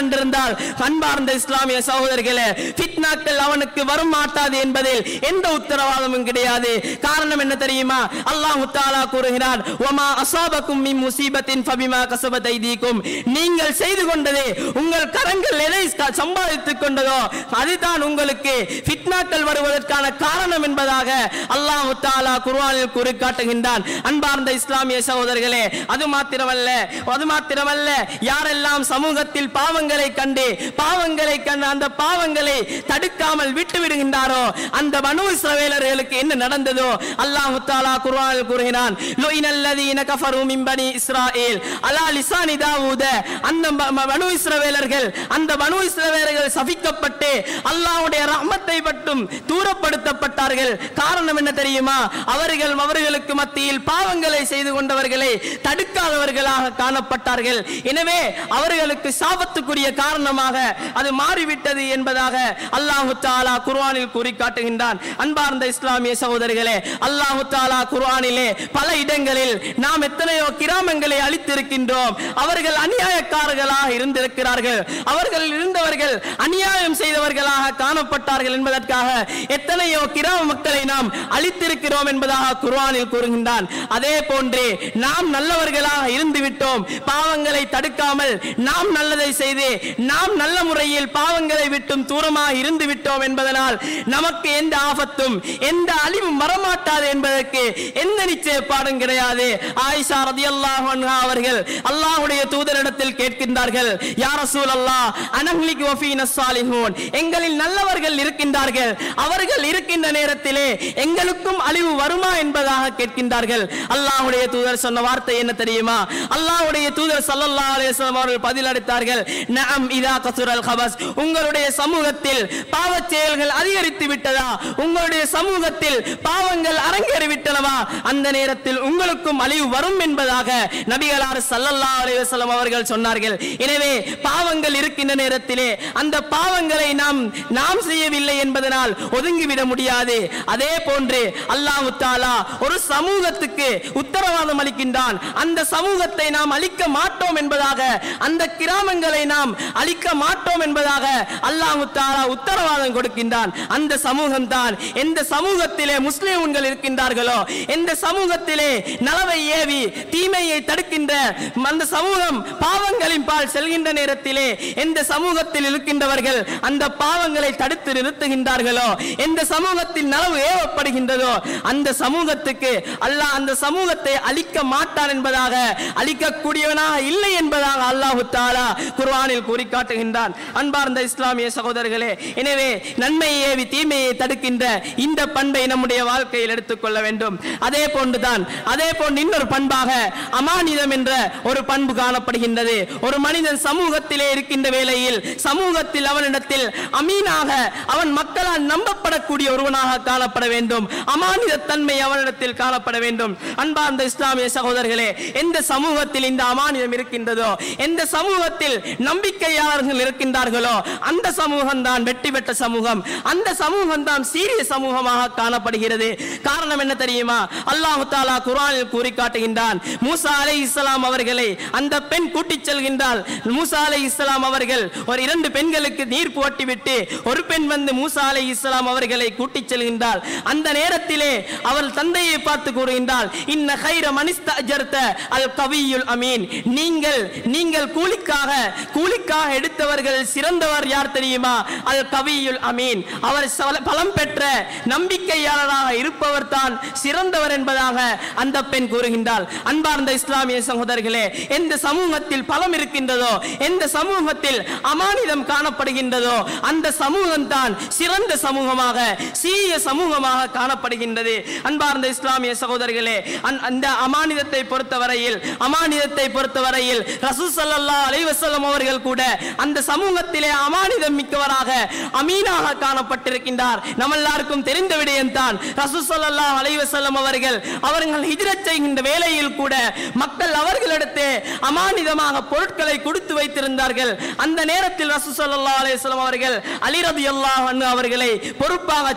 கண்டிருந்தால் அன்பார்ந்த இஸ்லாமிய சகோதரர்களே ஃபித்னாக்கள் அவனுக்கு வரும் மாட்டாது என்பதில் எந்த உத்தரவாதமும் கிடையாது காரணம் என்ன தெரியுமா அல்லாஹ் தாலா கூறுகிறான் ஒமா அசாபக்கும் மின் முசீபத்தின் ஃபபிமா கசபத் ஐதீக்கும் நீங்கள் செய்து கொண்டதே உங்கள் கரங்கள் எதை ச- சம்பாதித்துக் கொண்டதோ அதுதான் உங்களுக்கு ஃபித்னாக்கள் வருவதற்கான காரணம் என்பதாக அல்லாஹ் தாலா குர்ஆனில் கூறி காட்டுகின்றான் அன்பார்ந்த இஸ்லாமிய சகோதரர்களே அது மாத்திரமல்ல அது மாத்திரமல்ல யாரெல்லாம் சமூகத்தில் பாவங்களை கண்டு பாவங்களை கண்டு அந்த பாவங்களை தடுக்காமல் விட்டு விடுகின்றாரோ அந்த பனு இஸ்ரவேலர்களுக்கு என்ன நடந்ததோ அல்லாஹ் தாலா குர்ஆனில் கூறுகிறான் லுஇனல்லதீன கஃபரு மின் பனி இஸ்ராயீல் அலா லிசானி தாவூத அந்த ப- ம- பனு இஸ்ரவேலர்கள் அந்த பனு இஸ்ரவேலர்கள் சபிக்கப்பட்டு அல்லாஹ்வுடைய ரஹ்மத்தை மட்டும் தூரப்படுத்தப்பட்டார்கள் காரணம் என்ன தெரியுமா அவர்கள் அவர்களுக்கு மத்தியில் பாவங்களை செய்து கொண்டவர்களை தடுக்காதவர்களாக காணப்பட்டார்கள் எனவே அவர்களுக்கு சாபத்துக்குரிய காரணமாக அது மாறிவிட்டது என்பதாக அல்லாஹு தாலா குர்ஆனில் கூறி காட்டுகின்றான் அன்பார்ந்த இஸ்லாமிய சகோதரர்களே அல்லாஹு தாலா குர்ஆனிலே பல இடங்களில் நாம் எத்தனையோ கிராமங்களை அழித்திருக்கின்றோம் அவர்கள் அநியாயக்காரர்களாக இருந்திருக்கிறார்கள் அவர்கள் இருந்தவர்கள் அநியாயம் செய்தவர்களாக காணப்பட்டார்கள் என்பதற்காக எத்தனையோ கிராம மக்களை நாம் அழித்திருக்கிறோம் என்பதாக குர்ஆனில் கூறுகின்றான் அதே போன்று நாம் நல்லவர்களாக இருந்து விட்டோம் பாவங்களை தடுக்காமல் நாம் நல்லதை செய்து நாம் நல்ல முறையில் பாவங்களை விட்டும் தூரமாக இருந்து விட்டோம் என்பதனால் நமக்கு எந்த ஆபத்தும் எந்த அழிவும் வரமாட்டாது என்பதற்கு எந்த நிச்சயப்பாடும் கிடையாது ஆயிஷா ரதியல்லாஹு அன்ஹா அவர்கள் அல்லாஹ்வுடைய தூதரிடத்தில் கேட்கின்றார்கள் யா ரசூலல்லாஹ் அனஹ்லிகு வஃபீன ஸாலிஹூன் எங்களில் நல்லவர்கள் இருக்கின்றார்கள் அவர்கள் இருக்கின்ற நேரத்திலே எங்களுக்கும் அழிவு வருமா என்பதாக கேட்கின்றார்கள் அல்லாஹ்வுடைய தூதர் சொன்ன வார்த்தை என்ன தெரியுமா அல்லாஹ்வுடைய தூதர் ஸல்லல்லாஹு அலைஹி வஸல்லம் அவர்கள் பதிலளித்தார்கள் நஅம் இதா கசுரல் கபஸ் உங்களுடைய சமூகத்தில் பாவச் செயல்கள் அதிகரித்து விட்டதா உங்களுடைய சமூகத்தில் பாவங்கள் அரங்கேறி விட்டனவா அந்த நேரத்தில் உங்களுக்கும் அழிவு வரும் என்பதாக நபிகளார் ஸல்லல்லாஹு அலைஹி வஸல்லம் அவர்கள் சொன்னார்கள் எனவே பாவங்கள் இருக்கின்ற நேரத்திலே அந்த பாவங்களை நாம் நாம் செய்யவில்லை என்பதனால் ஒதுங்கிவிட முடியாது அதே போன்று அல்லாஹ் தாலா ஒரு சமூகத்துக்கு உத்தரவாதம் அளிக்கின்றான் அந்த சமூகத்தை நாம் அழிக்க மாட்டோம் என்பதாக அந்த கிராமங்களை நாம் அழிக்க மாட்டோம் என்பதாக அல்லாஹ் தாலா உத்தரவாதம் கொடுக்கின்றான் அந்த சமூகம் தான் எந்த சமூகத்திலே முஸ்லிம்கள் இருக்கின்றார்களோ எந்த சமூகத்திலே நலவை ஏவி தீமையை தடுக்கின்ற அந்த சமூகம் பாவங்களின் பால் செல்கின்ற நேரத்திலே எந்த சமூகத்தில் இருக்கின்றவர்கள் அந்த பாவங்களை தடுத்து நிறுத்துகின்றார்களோ எந்த சமூகத்தில் நலவு ஏவப்படுகின்றதோ அந்த சமூகத்துக்கு அல்லாஹ் அந்த சமூகத்தை அழிக்க மாட்டான் என்பதாக அழிக்கக்கூடியவனாக இல்லை என்பதாக அல்லாஹு தாலா குர்ஆனில் கூறி காட்டுகின்றான் அன்பார்ந்த இஸ்லாமிய சகோதரர்களே எனவே நன்மையை ஏவி தீமையை தடுக்கின்ற இந்த பண்பை நம்முடைய வாழ்க்கையில் எடுத்துக்கொள்ள வேண்டும் அதே போன்றுதான் அதே போன்று இன்னொரு பண்பாக அமானிதம் என்ற ஒரு பண்பு காணப்படுகின்றது ஒரு மனிதன் சமூகத்திலே இருக்கின்ற வேளையில் சமூகத்தில் அவனிடத்தில் அமீனாக அவன் மக்களால் நம்பப்படக்கூடிய ஒருவனாக காணப்பட வேண்டும் அமானித தன்மை அவனிடத்தில் காணப்பட வேண்டும் அன்பார்ந்த இஸ்லாமிய சகோதரர்களே எந்த சமூகத்தில் இந்த அமானிதம் இருக்கின்றதோ எந்த சமூகத்தில் நம்பிக்கையாளர்கள் இருக்கின்றார்களோ அந்த சமூகம் தான் வெற்றி பெற்ற சமூகம் அந்த சமூகம் தான் சீரிய சமூகமாக காணப்படுகிறது காரணம் என்ன தெரியுமா அல்லாஹு தாலா குர்ஆனில் கூறி காட்டுகின்றான் மூசா அலை இஸ்லாம் அவர்களை அந்த பெண் கூட்டிச் செல்கின்றால் மூசா அலை இஸ்லாம் அவர்கள் ஒரு இரண்டு பெண்களுக்கு நீர் போட்டிவிட்டு ஒரு பெண் வந்து மூசா அலை இஸ்லாம் அவர்களை கூட்டிச் செல்கின்றால் அந்த நேரத்திலே அவள் தந்தையை பார்த்து கூறுகின்றால் இன்ன கைர மனிஸ்தஜர்த அல் கவியுல் அமீன் நீங்கள் நீங்கள் கூலிக்காக கூலிக்காக எடுத்தவர்கள் சிறந்தவர் யார் தெரியுமா அல் கவியுல் அமீன் அவர் சல- பலம் பெற்ற நம்பிக்கையாளராக இருப்பவர் தான் சிறந்தவர் என்பதாக அந்த பெண் கூறுகின்றாள் அன்பார்ந்த இஸ்லாமிய சகோதரர்களே எந்த சமூகத்தில் பலம் இருக்கின்றதோ எந்த சமூகத்தில் அமானிதம் காணப்படுகின்றதோ அந்த சமூகம் தான் சிறந்த சமூகமாக சீரிய சமூகமாக காணப்படுகின்றது அன்பார்ந்த இஸ்லாமிய சகோதரர்களே அந்த- அந்த அமானிதத்தை பொறுத்தவரையில் அமானிதத்தை பொறுத்தவரையில் ரசூல் ஸல்லல்லாஹு அலைஹி வஸல்லம் அவர்கள் கூட அந்த சமூகத்திலே அமானிதம் மிக்கவராக அமீனாக காணப்பட்டிருக்கின்றார் நம்ம எல்லாருக்கும் தெரிந்த விடயம் தான் ரசூல் ஸல்லல்லாஹு அலைஹி வஸல்லம் அவர்கள் அவர்கள் ஹிஜ்ரத் செய்கின்ற வேளையில் கூட மக்கள் அவர்களிடத்தே அமானிதமாக பொருட்களை கொடுத்து வைத்திருந்தார்கள் அந்த நேரத்தில் ரசூல் ஸல்லல்லாஹு அலைஹி வஸல்லம் அவர்கள் அலி ரலியல்லாஹு அன்ஹு அவர்களை பொறுப்பாக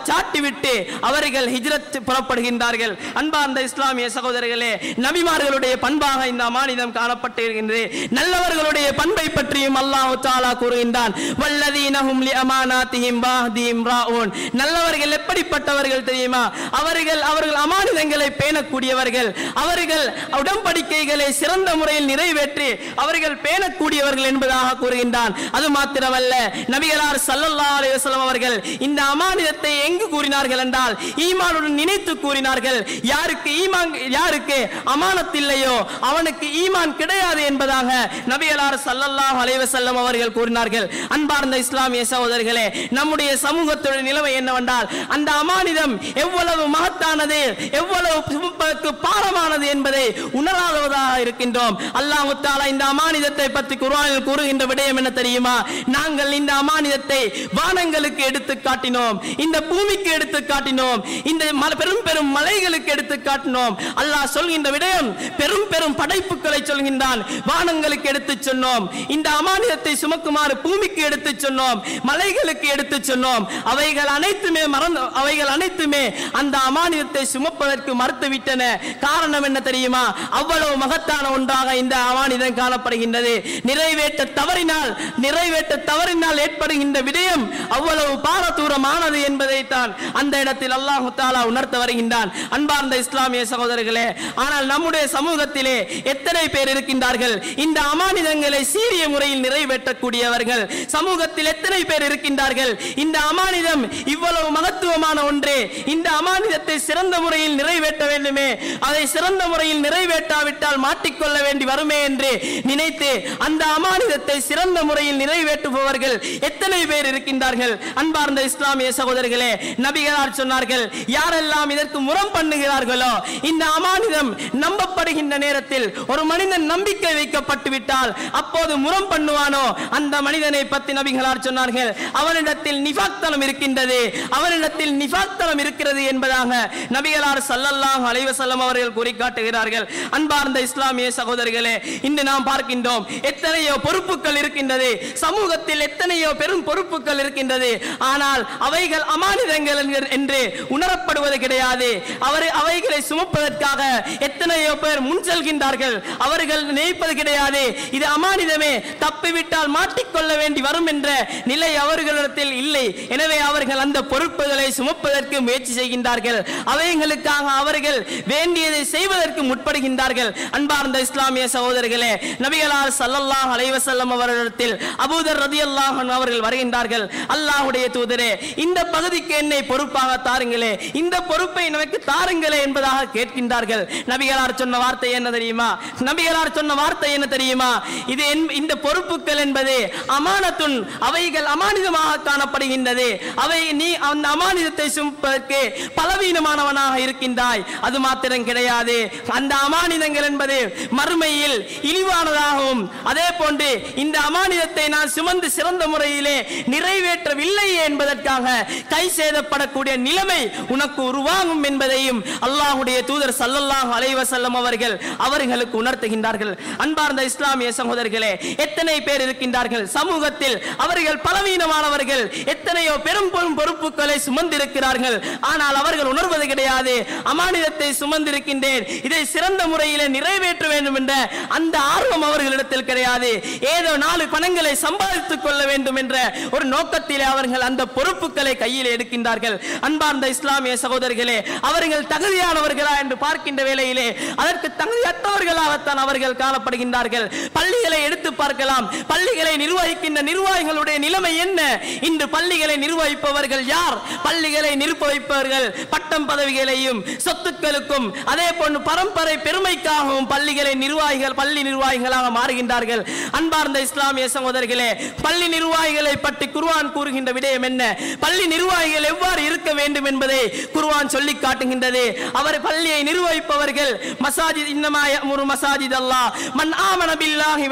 சாட்டிவிட்டு அவர்கள் ஹிஜ்ரத் புறப்படுகின்றார்கள் அன்பார்ந்த இஸ்லாமிய சகோதரர்களே நபிமார்களுடைய பண்பாக இந்த அமானிதம் காணப்பட்டிருக்கின்றது நல்லவர்களுடைய பண்பை பற்றியும் அல்லாஹ் தாலா கூறுகின்றான் வல்லதீனஹும் லி அமானாத்திஹிம் பாஹ்திஹிம் ராഊன் நல்லவர்கள் எப்படிப்பட்டவர்கள் தெரியுமா அவர்கள் அவர்கள் அமானிதங்களை பேணக்கூடியவர்கள் அவர்கள் உடன்படிக்கைகளை சிறந்த முறையில் நிறைவேற்றி அவர்கள் பேணக்கூடியவர்கள் என்பதாக கூறுகின்றான் அது மாத்திரமல்ல நபிகளார் ஸல்லல்லாஹு அலைஹி வஸல்லம் அவர்கள் இந்த அமானிதத்தை எங்கு கூறினார்கள் என்றால் ஈமானுடன் நினைத்து கூறினார்கள் யாருக்கு ஈமான் யாருக்கு அமானத் இல்லையோ அவனுக்கு ஈமான் கிடையாது என்பதாக நபிகளார் ஸல்லல்லாஹு அலைஹி வஸல்லம் அவர்கள் கூறினார்கள் அன்பார்ந்த இஸ்லாமிய சகோதரர்களே நம்முடைய சமூகத்துடைய நிலைமை என்னவென்றால் அந்த அமானிதம் எவ்வளவு மகத்தானது எவ்வளவு சுமப்பதற்கு பாரமானது என்பதை உணராதவதாக இருக்கின்றோம் அல்லாஹ் தாலா இந்த அமானிதத்தை பற்றி குர்ஆனில் கூறுகின்ற விடயம் என்ன தெரியுமா நாங்கள் இந்த அமானிதத்தை வானங்களுக்கு எடுத்து காட்டினோம் இந்த பூமிக்கு எடுத்து காட்டினோம் இந்த மல- பெரும் பெரும் மலைகளுக்கு எடுத்து காட்டினோம் அல்லாஹ் சொல்கின்ற விடயம் பெரும் பெரும் படைப்புகளை சொல்கின்றான் வானங்களுக்கு எடுத்து சொன்னோம் இந்த அமானிதத்தை சுமக்குமாறு பூமிக்கு எடுத்து சொன்னோம் மலைகளுக்கு எடுத்து சொன்னோம் அவைகள் அனைத்துமே மறந்து அவைகள் அனைத்துமே அந்த அமானிதத்தை சுமப்பதற்கு மறுத்துவிட்டன காரணம் என்ன தெரியுமா அவ்வளவு மகத்தான ஒன்றாக இந்த அமானிதம் காணப்படுகின்றது நிறைவேற்ற தவறினால் நிறைவேற்ற தவறினால் ஏற்படுகின்ற விடயம் அவ்வளவு பாரதூரமானது என்பதைத்தான் அந்த இடத்தில் அல்லாஹு தாலா உணர்த்த வருகின்றான் அன்பார்ந்த இஸ்லாமிய சகோதரர்களே ஆனால் நம்முடைய சமூகத்திலே எத்தனை பேர் இருக்கின்றார்கள் இந்த அமானிதங்களை சீரிய முறையில் நிறைவேற்றக்கூடியவர்கள் சமூகத்தில் எத்தனை பேர் இருக்கின்றார்கள் இந்த அமானிதம் இவ்வளவு மகத்துவமான ஒன்று இந்த அமானிதத்தை சிறந்த முறையில் நிறைவேற்ற வேண்டுமே அதை சிறந்த முறையில் நிறைவேற்றாவிட்டால் மாட்டிக்கொள்ள வேண்டி வருமே என்று நினைத்து அந்த அமானிதத்தை சிறந்த முறையில் நிறைவேற்றுபவர்கள் எத்தனை பேர் இருக்கின்றார்கள் அன்பார்ந்த இஸ்லாமிய சகோதரர்களே நபிகளார் சொன்னார்கள் யாரெல்லாம் இதற்கு முரம் பண்ணுகிறார்களோ இந்த அமானிதம் நம்பப்படுகின்ற நேரத்தில் ஒரு மனிதன் நம்பிக்கை வைக்கப்பட்டு விட்டால் அப்போது முரம் பண்ணுவானோ அந்த மனிதனை பற்றி நபிகளார் சொன்னார்கள் அவனிடத்தில் நிஃபாக்தனம் இருக்கின்றது அவனிடத்தில் நிஃபாக்தனம் இருக்கிறது என்பதாக நபிகளார் ஸல்லல்லாஹு அலைஹி வஸல்லம் அவர்கள் கூறி காட்டுகிறார்கள் அன்பார்ந்த இஸ்லாமிய சகோதரர்களே இன்று நாம் பார்க்கின்றோம் எத்தனையோ பொறுப்புகள் இருக்கின்றது சமூகத்தில் எத்தனையோ பெரும் பொறுப்புகள் இருக்கின்றது ஆனால் அவைகள் அமானிதங்கள் என்கிற- என்று உணரப்படுவது கிடையாது அவர் அவைகளை சுமப்பதற்காக எத்தனையோ பேர் முன் செல்கின்றார்கள் அவர்கள் நினைப்பது கிடையாது இது அமானிதமே தப்பிவிட்டால் மாட்டிக்கொள்ள வேண்டி வரும் என்ற நிலை அவர்களிடத்தில் இல்லை எனவே அவர்கள் அந்த பொறுப்புகளை சுமப்பதற்கு முயற்சி செய்கின்றார்கள் அவைகளுக்காக அவர்கள் வேண்டியதை செய்வதற்கு முற்படுகின்றார்கள் அன்பார்ந்த இஸ்லாமிய சகோதரர்களே நபிகளார் ஸல்லல்லாஹு அலைஹி வஸல்லம் அவர்களிடத்தில் அபூதர் ரதியல்லாஹு அன்ஹு அவர்கள் வருகின்றார்கள் அல்லாஹ்வுடைய தூதரே இந்த பகுதிக்கு என்னை பொறுப்பாக தாருங்களே இந்த பொறுப்பை நமக்கு தாருங்களே என்பதாக கேட்கின்றார்கள் நபிகளார் சொன்ன வார்த்தை என்ன தெரியுமா நபிகளார் சொன்ன வார்த்தை என்ன தெரியுமா இது என்- இந்த பொறுப்புகள் என்பது அமானத்துன் அவைகள் அமானிதமாக காணப்படுகின்றது அவை நீ அந்த அமானிதத்தை சுமப்பதற்கு பலவீனமானவனாக இருக்கின்றாய் அது மாத்திரம் கிடையாது அந்த அமானிதங்கள் என்பது மறுமையில் இழிவானதாகவும் அதே போன்று இந்த அமானிதத்தை நான் சுமந்து சிறந்த முறையிலே நிறைவேற்றவில்லை என்பதற்காக கை சேதப்படக்கூடிய நிலைமை உனக்கு உருவாகும் என்பதையும் அல்லாஹ்வுடைய தூதர் ஸல்லல்லாஹு அலைஹி வஸல்லம் அவர்கள் அவர்களுக்கு உணர்த்துகின்றார்கள் அன்பார்ந்த இஸ்லாமிய சகோதரர்களே எத்தனை பேர் இருக்கின்றார்கள் சமூகத்தில் அவர்கள் பலவீனமானவர்கள் எத்தனையோ பெரும் பெரும் பொறுப்புகளை சுமந்திருக்கிறார்கள் ஆனால் அவர்கள் உணர்வது கிடையாது அமானிதத்தை சுமந்திருக்கின்றேன் இதை சிறந்த முறையிலே நிறைவேற்ற வேண்டும் என்ற அந்த ஆர்வம் அவர்களிடத்தில் கிடையாது ஏதோ நாலு பணங்களை சம்பாதித்துக் கொள்ள வேண்டும் என்ற ஒரு நோக்கத்திலே அவர்கள் அந்த பொறுப்புகளை கையில் எடுக்கின்றார்கள் அன்பார்ந்த இஸ்லாமிய சகோதரர்களே அவர்கள் தகுதியானவர்களா என்று பார்க்கின்ற வேளையிலே அதற்கு தகுதியற்றவர்களாகத்தான் அவர்கள் காணப்படுகின்றார்கள் பள்ளிகளை எடுத்து பார்க்கலாம் பள்ளிகளை நிர்வகிக்கின்ற நிர்வாகிகளுடைய நிலைமை என்ன இன்று பள்ளிகளை நிர்வகிப்பவர்கள் யார் பள்ளிகளை நிர்வகிப்பவர்கள் பட்டம் பதவிகளையும் சொத்துக்களுக்கும் அதே போன்று பரம்பரை பெருமைக்காகவும் பள்ளிகளை நிர்வாகிகள் பள்ளி நிர்வாகிகளாக மாறுகின்றார்கள் அன்பார்ந்த இஸ்லாமிய சகோதரர்களே பள்ளி நிர்வாகிகளை பற்றி குர்ஆன் கூறுகின்ற விடயம் என்ன பள்ளி நிர்வாகிகள் எவ்வாறு இருக்க வேண்டும் என்பதை குர்ஆன் சொல்லி காட்டுகின்றது அவர் பள்ளியை நிர்வகிப்பவர்கள் மசாஜித் இன்னமா யஅமுரு மசாஜித் அல்லாஹ் மன் ஆமன பில்லாஹி வல் யௌமில்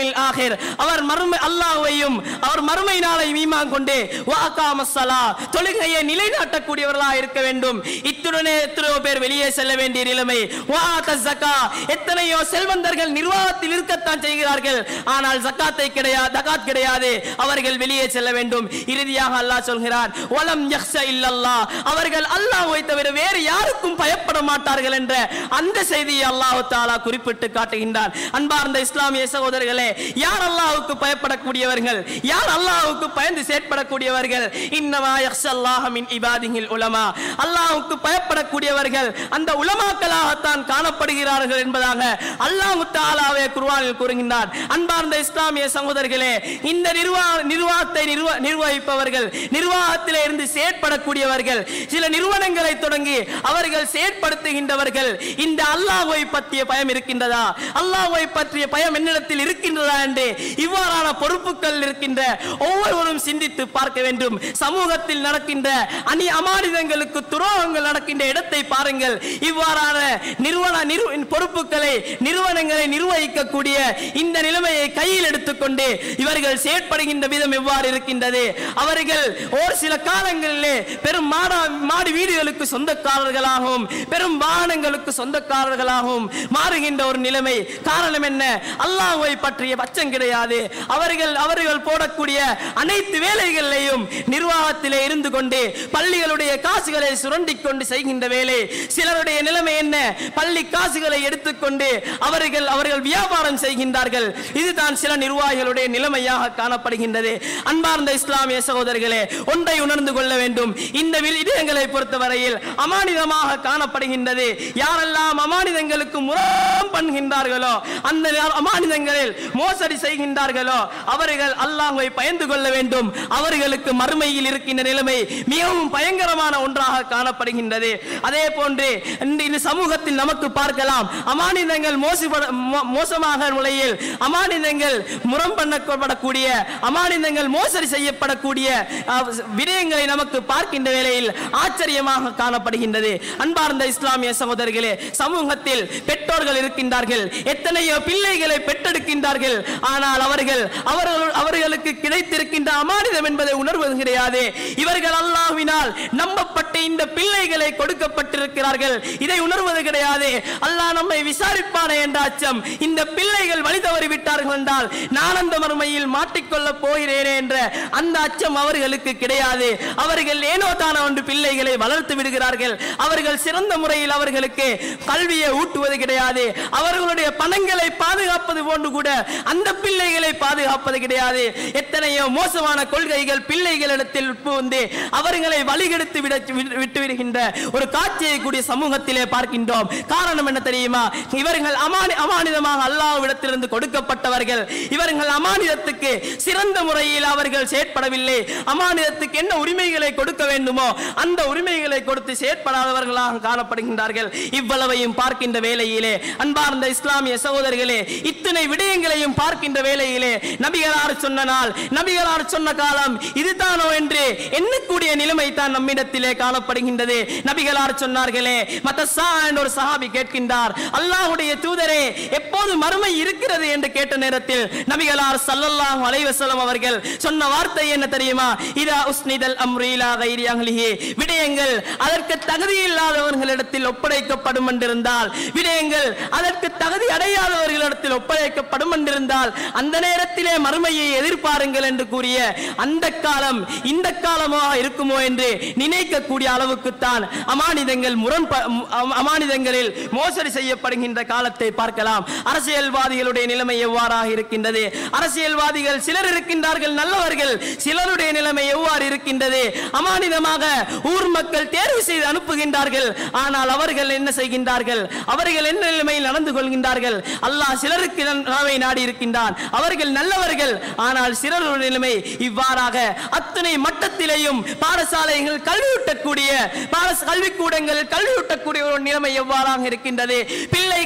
யௌமில் ஆகிர் அவர் மறுமை அல்லாஹ்வையும் அவர் மறுமை நாளை ஈமான் கொண்டு வாகாமஸ்ஸலா தொழுகையை நிலைநாட்டக்கூடியவர்களா இருக்க வேண்டும் இத்துடனே எத்தனையோ பேர் வெளியே செல்ல வேண்டிய நிலைமை வாத ஜக்கா எத்தனையோ செல்வந்தர்கள் நிர்வாகத்தில் இருக்கத்தான் செய்கிறார்கள் ஆனால் ஜக்காத்தை கிடையாது ஜகாத் கிடையாது அவர்கள் வெளியே செல்ல வேண்டும் இறுதியாக அல்லாஹ் சொல்கிறார் வலம் யக்ஷ இல்லல்லாஹ் அவர்கள் அல்லாஹ்வை தவிர வேறு யாருக்கும் பயப்பட மாட்டார்கள் என்ற அந்த செய்தியை அல்லாஹ் தாலா குறிப்பிட்டு காட்டுகின்றான் அன்பார்ந்த இஸ்லாமிய சகோதரர்களே யார் அல்லாஹ்வுக்கு பயப்படக்கூடியவர்கள் யார் அல்லாஹ்வுக்கு பயந்து செயற்படக்கூடியவர்கள் இன்னமா யக்ஷல்லாஹ மின் இபாதிஹில் உலமா அல்லாஹ்வுக்கு பயப்படக்கூடியவர்கள் அந்த உலமாக்களாகத்தான் காணப்படுகிறார்கள் என்பதாக அல்லாஹ் தாலாவே குர்ஆனில் கூறுகின்றார் அன்பார்ந்த இஸ்லாமிய சகோதரர்களே இந்த நிர்வாக நிர்வாகத்தை நிர்வ- நிர்வகிப்பவர்கள் நிர்வாகத்திலே இருந்து செயற்படக்கூடியவர்கள் சில நிறுவனங்களை தொடங்கி அவர்கள் செயற்படுத்துகின்றவர்கள் இந்த அல்லாஹ்வை பற்றிய பயம் இருக்கின்றதா அல்லாஹ்வை பற்றிய பயம் என்னிடத்தில் இருக்கின்றதா என்று இவ்வாறான பொறுப்புகள் இருக்கின்ற ஒவ்வொருவரும் சிந்தித்து பார்க்க வேண்டும் சமூகத்தில் நடக்கின்ற அணி அமானிதங்களுக்கு துரோகங்கள் நடக்கின்ற இடத்தை பாருங்கள் இவ்வாறான நிறுவன நிறு- பொறுப்புகளை நிறுவனங்களை நிர்வகிக்கக்கூடிய இந்த நிலைமையை கையில் எடுத்துக்கொண்டு இவர்கள் செயற்படுகின்ற விதம் எவ்வாறு இருக்கின்றது அவர்கள் ஒரு சில காலங்களிலே பெரும் மாடா மாடி வீடுகளுக்கு சொந்தக்காரர்களாகவும் பெரும் வாகனங்களுக்கு சொந்தக்காரர்களாகவும் மாறுகின்ற ஒரு நிலைமை காரணம் என்ன அல்லாஹ்வை பற்றிய பச்சம் கிடையாது அவர்கள் அவர்கள் போடக்கூடிய அனைத்து வேலைகளிலேயும் நிர்வாகத்திலே இருந்து கொண்டு பள்ளிகளுடைய காசுகளை சுரண்டிக் கொண்டு செய்கின்ற வேலை சிலருடைய நிலைமை என்ன பள்ளி காசுகளை எடுத்துக்கொண்டு அவர்கள் அவர்கள் வியாபாரம் செய்கின்றார்கள் இதுதான் சில நிர்வாகிகளுடைய நிலைமையாக காணப்படுகின்றது அன்பார்ந்த இஸ்லாமிய சகோதரர்களே ஒன்றை உணர்ந்து கொள்ள வேண்டும் இந்த விடயங்களை பொறுத்தவரையில் அமானிதமாக காணப்படுகின்றது யாரெல்லாம் அமானிதங்களுக்கு முறம் பண்ணுகின்றார்களோ அந்த அமானிதங்களில் மோசடி செய்கின்றார்களோ அவர்கள் அல்லாஹ்வை பயந்து கொள்ள வேண்டும் அவர்களுக்கு மறுமையில் இருக்கின்ற நிலைமை மிகவும் பயங்கரமான ஒன்றாக காணப்படுகின்றது அதே போன்று இந்த இந்த சமூகத்தில் நமக்கு பார்க்கலாம் அமானிதங்கள் மோசப்பட- மோ- மோசமாக முறையில் அமானிதங்கள் முரம் பண்ணப்படக்கூடிய அமானிதங்கள் மோசடி செய்யப்படக்கூடிய அஹ், விடயங்களை நமக்கு பார்க்கின்ற வேளையில் ஆச்சரியமாக காணப்படுகின்றது அன்பார்ந்த இஸ்லாமிய சகோதரர்களே சமூகத்தில் பெற்றோர்கள் இருக்கின்றார்கள் எத்தனையோ பிள்ளைகளை பெற்றெடுக்கின்றார்கள் ஆனால் அவர்கள் அவர்கள் அவர்களுக்கு கிடைத்திருக்கின்ற அமானிதம் என்பதை உணர்வது கிடையாது இவர்கள் அல்லாஹ்வினால் நம்பப்பட்ட இந்த பிள்ளைகளை கொடுக்கப்பட்டிருக்கிறார்கள் இதை உணர்வது கிடையாது அல்லாஹ் நம்மை விசாரிப்பானே என்ற அச்சம் இந்த பிள்ளைகள் வழி தவறி விட்டார்கள் என்றால் நான் அந்த மறுமையில் மாட்டிக்கொள்ள போகிறேனே என்ற அந்த அச்சம் அவர்களுக்கு கிடையாது அவர்கள் ஏனோ தானோ ஒன்று பிள்ளைகளை வளர்த்து விடுகிறார்கள் அவர்கள் சிறந்த முறையில் அவர்களுக்கு கல்வியை ஊட்டுவது கிடையாது அவர்களுடைய பணங்களை பாதுகாப்பது போன்று கூட அந்த பிள்ளைகளை பாதுகாப்பது கிடையாது எத்தனையோ மோசமான கொள்கைகள் பிள்ளைகளிடத்தில் புகுந்து அவர்களை வழிகெடுத்து விட விட்டு விடுகின்ற ஒரு காட்சியை கூடிய சமூகத்திலே பார்க்கின்றோம் காரணம் என்ன தெரியுமா இவர்கள் அமானி அமானிதமாக அல்லாஹ்விடத்திலிருந்து கொடுக்கப்பட்டவர்கள் இவர்கள் அமானிதத்துக்கு சிறந்த முறையில் அவர்கள் செயற்படவில்லை அமானிதத்துக்கு என்ன உரிமைகளை கொடுக்க வேண்டுமோ அந்த உரிமைகளை கொடுத்து செயற்படாதவர்களாக காணப்படுகின்றார்கள் இவ்வளவையும் பார்க்கின்ற வேளையிலே அன்பார்ந்த இஸ்லாமிய சகோதரர்களே இத்தனை விடயங்களையும் பார்க்கின்ற வேளையிலே நபிகளார் சொன்ன நாள் நபிகளார் சொன்ன காலம் இதுதானோ என்று எண்ணக்கூடிய நிலைமை தான் நம்மிடத்திலே காணப்படுகின்றது நபிகளார் சொன்னார்களே மத்தசா என்ற ஒரு சஹாபி கேட்கின்றார் அல்லாஹ்வுடைய தூதரே எப்போது மறுமை இருக்கிறது என்று கேட்ட நேரத்தில் நபிகளார் ஸல்லல்லாஹு அலைஹி வஸல்லம் அவர்கள் சொன்ன வார்த்தை என்ன தெரியுமா இதா உஸ்னிதல் அம்ரு இலா கைரி அஹ்லிஹி விடயங்கள் அதற்கு தகுதி இல்லாதவர்களிடத்தில் ஒப்படைக்கப்படும் என்றிருந்தால் விடயங்கள் அதற்கு தகுதி அடையாதவர்களிடத்தில் ஒப்படைக்கப்படும் என்றிருந்தால் அந்த நேரத்திலே மறுமையை எதிர்பாருங்கள் என்று கூறிய அந்த காலம் இந்த காலமாக இருக்குமோ என்று நினைக்கக்கூடிய அளவுக்குத்தான் அமானிதங்கள் முரண் அமானிதங்களில் மோசடி செய்யப்படுகின்ற காலத்தை பார்க்கலாம் அரசியல்வாதிகளுடைய நிலைமை எவ்வாறாக இருக்கின்றது அரசியல்வாதிகள் சிலர் இருக்கின்றார்கள் நல்லவர்கள் சிலருடைய நிலைமை எவ்வாறு இருக்கின்றது அமானிதமாக ஊர் மக்கள் தேர்வு செய்து அனுப்புகின்றார்கள் ஆனால் அவர்கள் என்ன செய்கின்றார்கள் அவர்கள் என்ன நிலைமையில் நடந்து கொள்கின்றார்கள் அல்லாஹ் சிலருக்கு நன்மை நாடி இருக்கின்றான் அவர்கள் நல்லவர்கள் ஆனால் சிலருடைய நிலைமை இவ்வாறாக அத்தனை மட்டத்திலேயும் பாடசாலைகள் கல்வியூட்டக்கூடிய பாடச கல்விக்கூடங்கள் கல்வியூட்டக்கூடிய ஒரு நிலைமை எவ்வாறாக இருக்கின்றது பிள்ளைகள்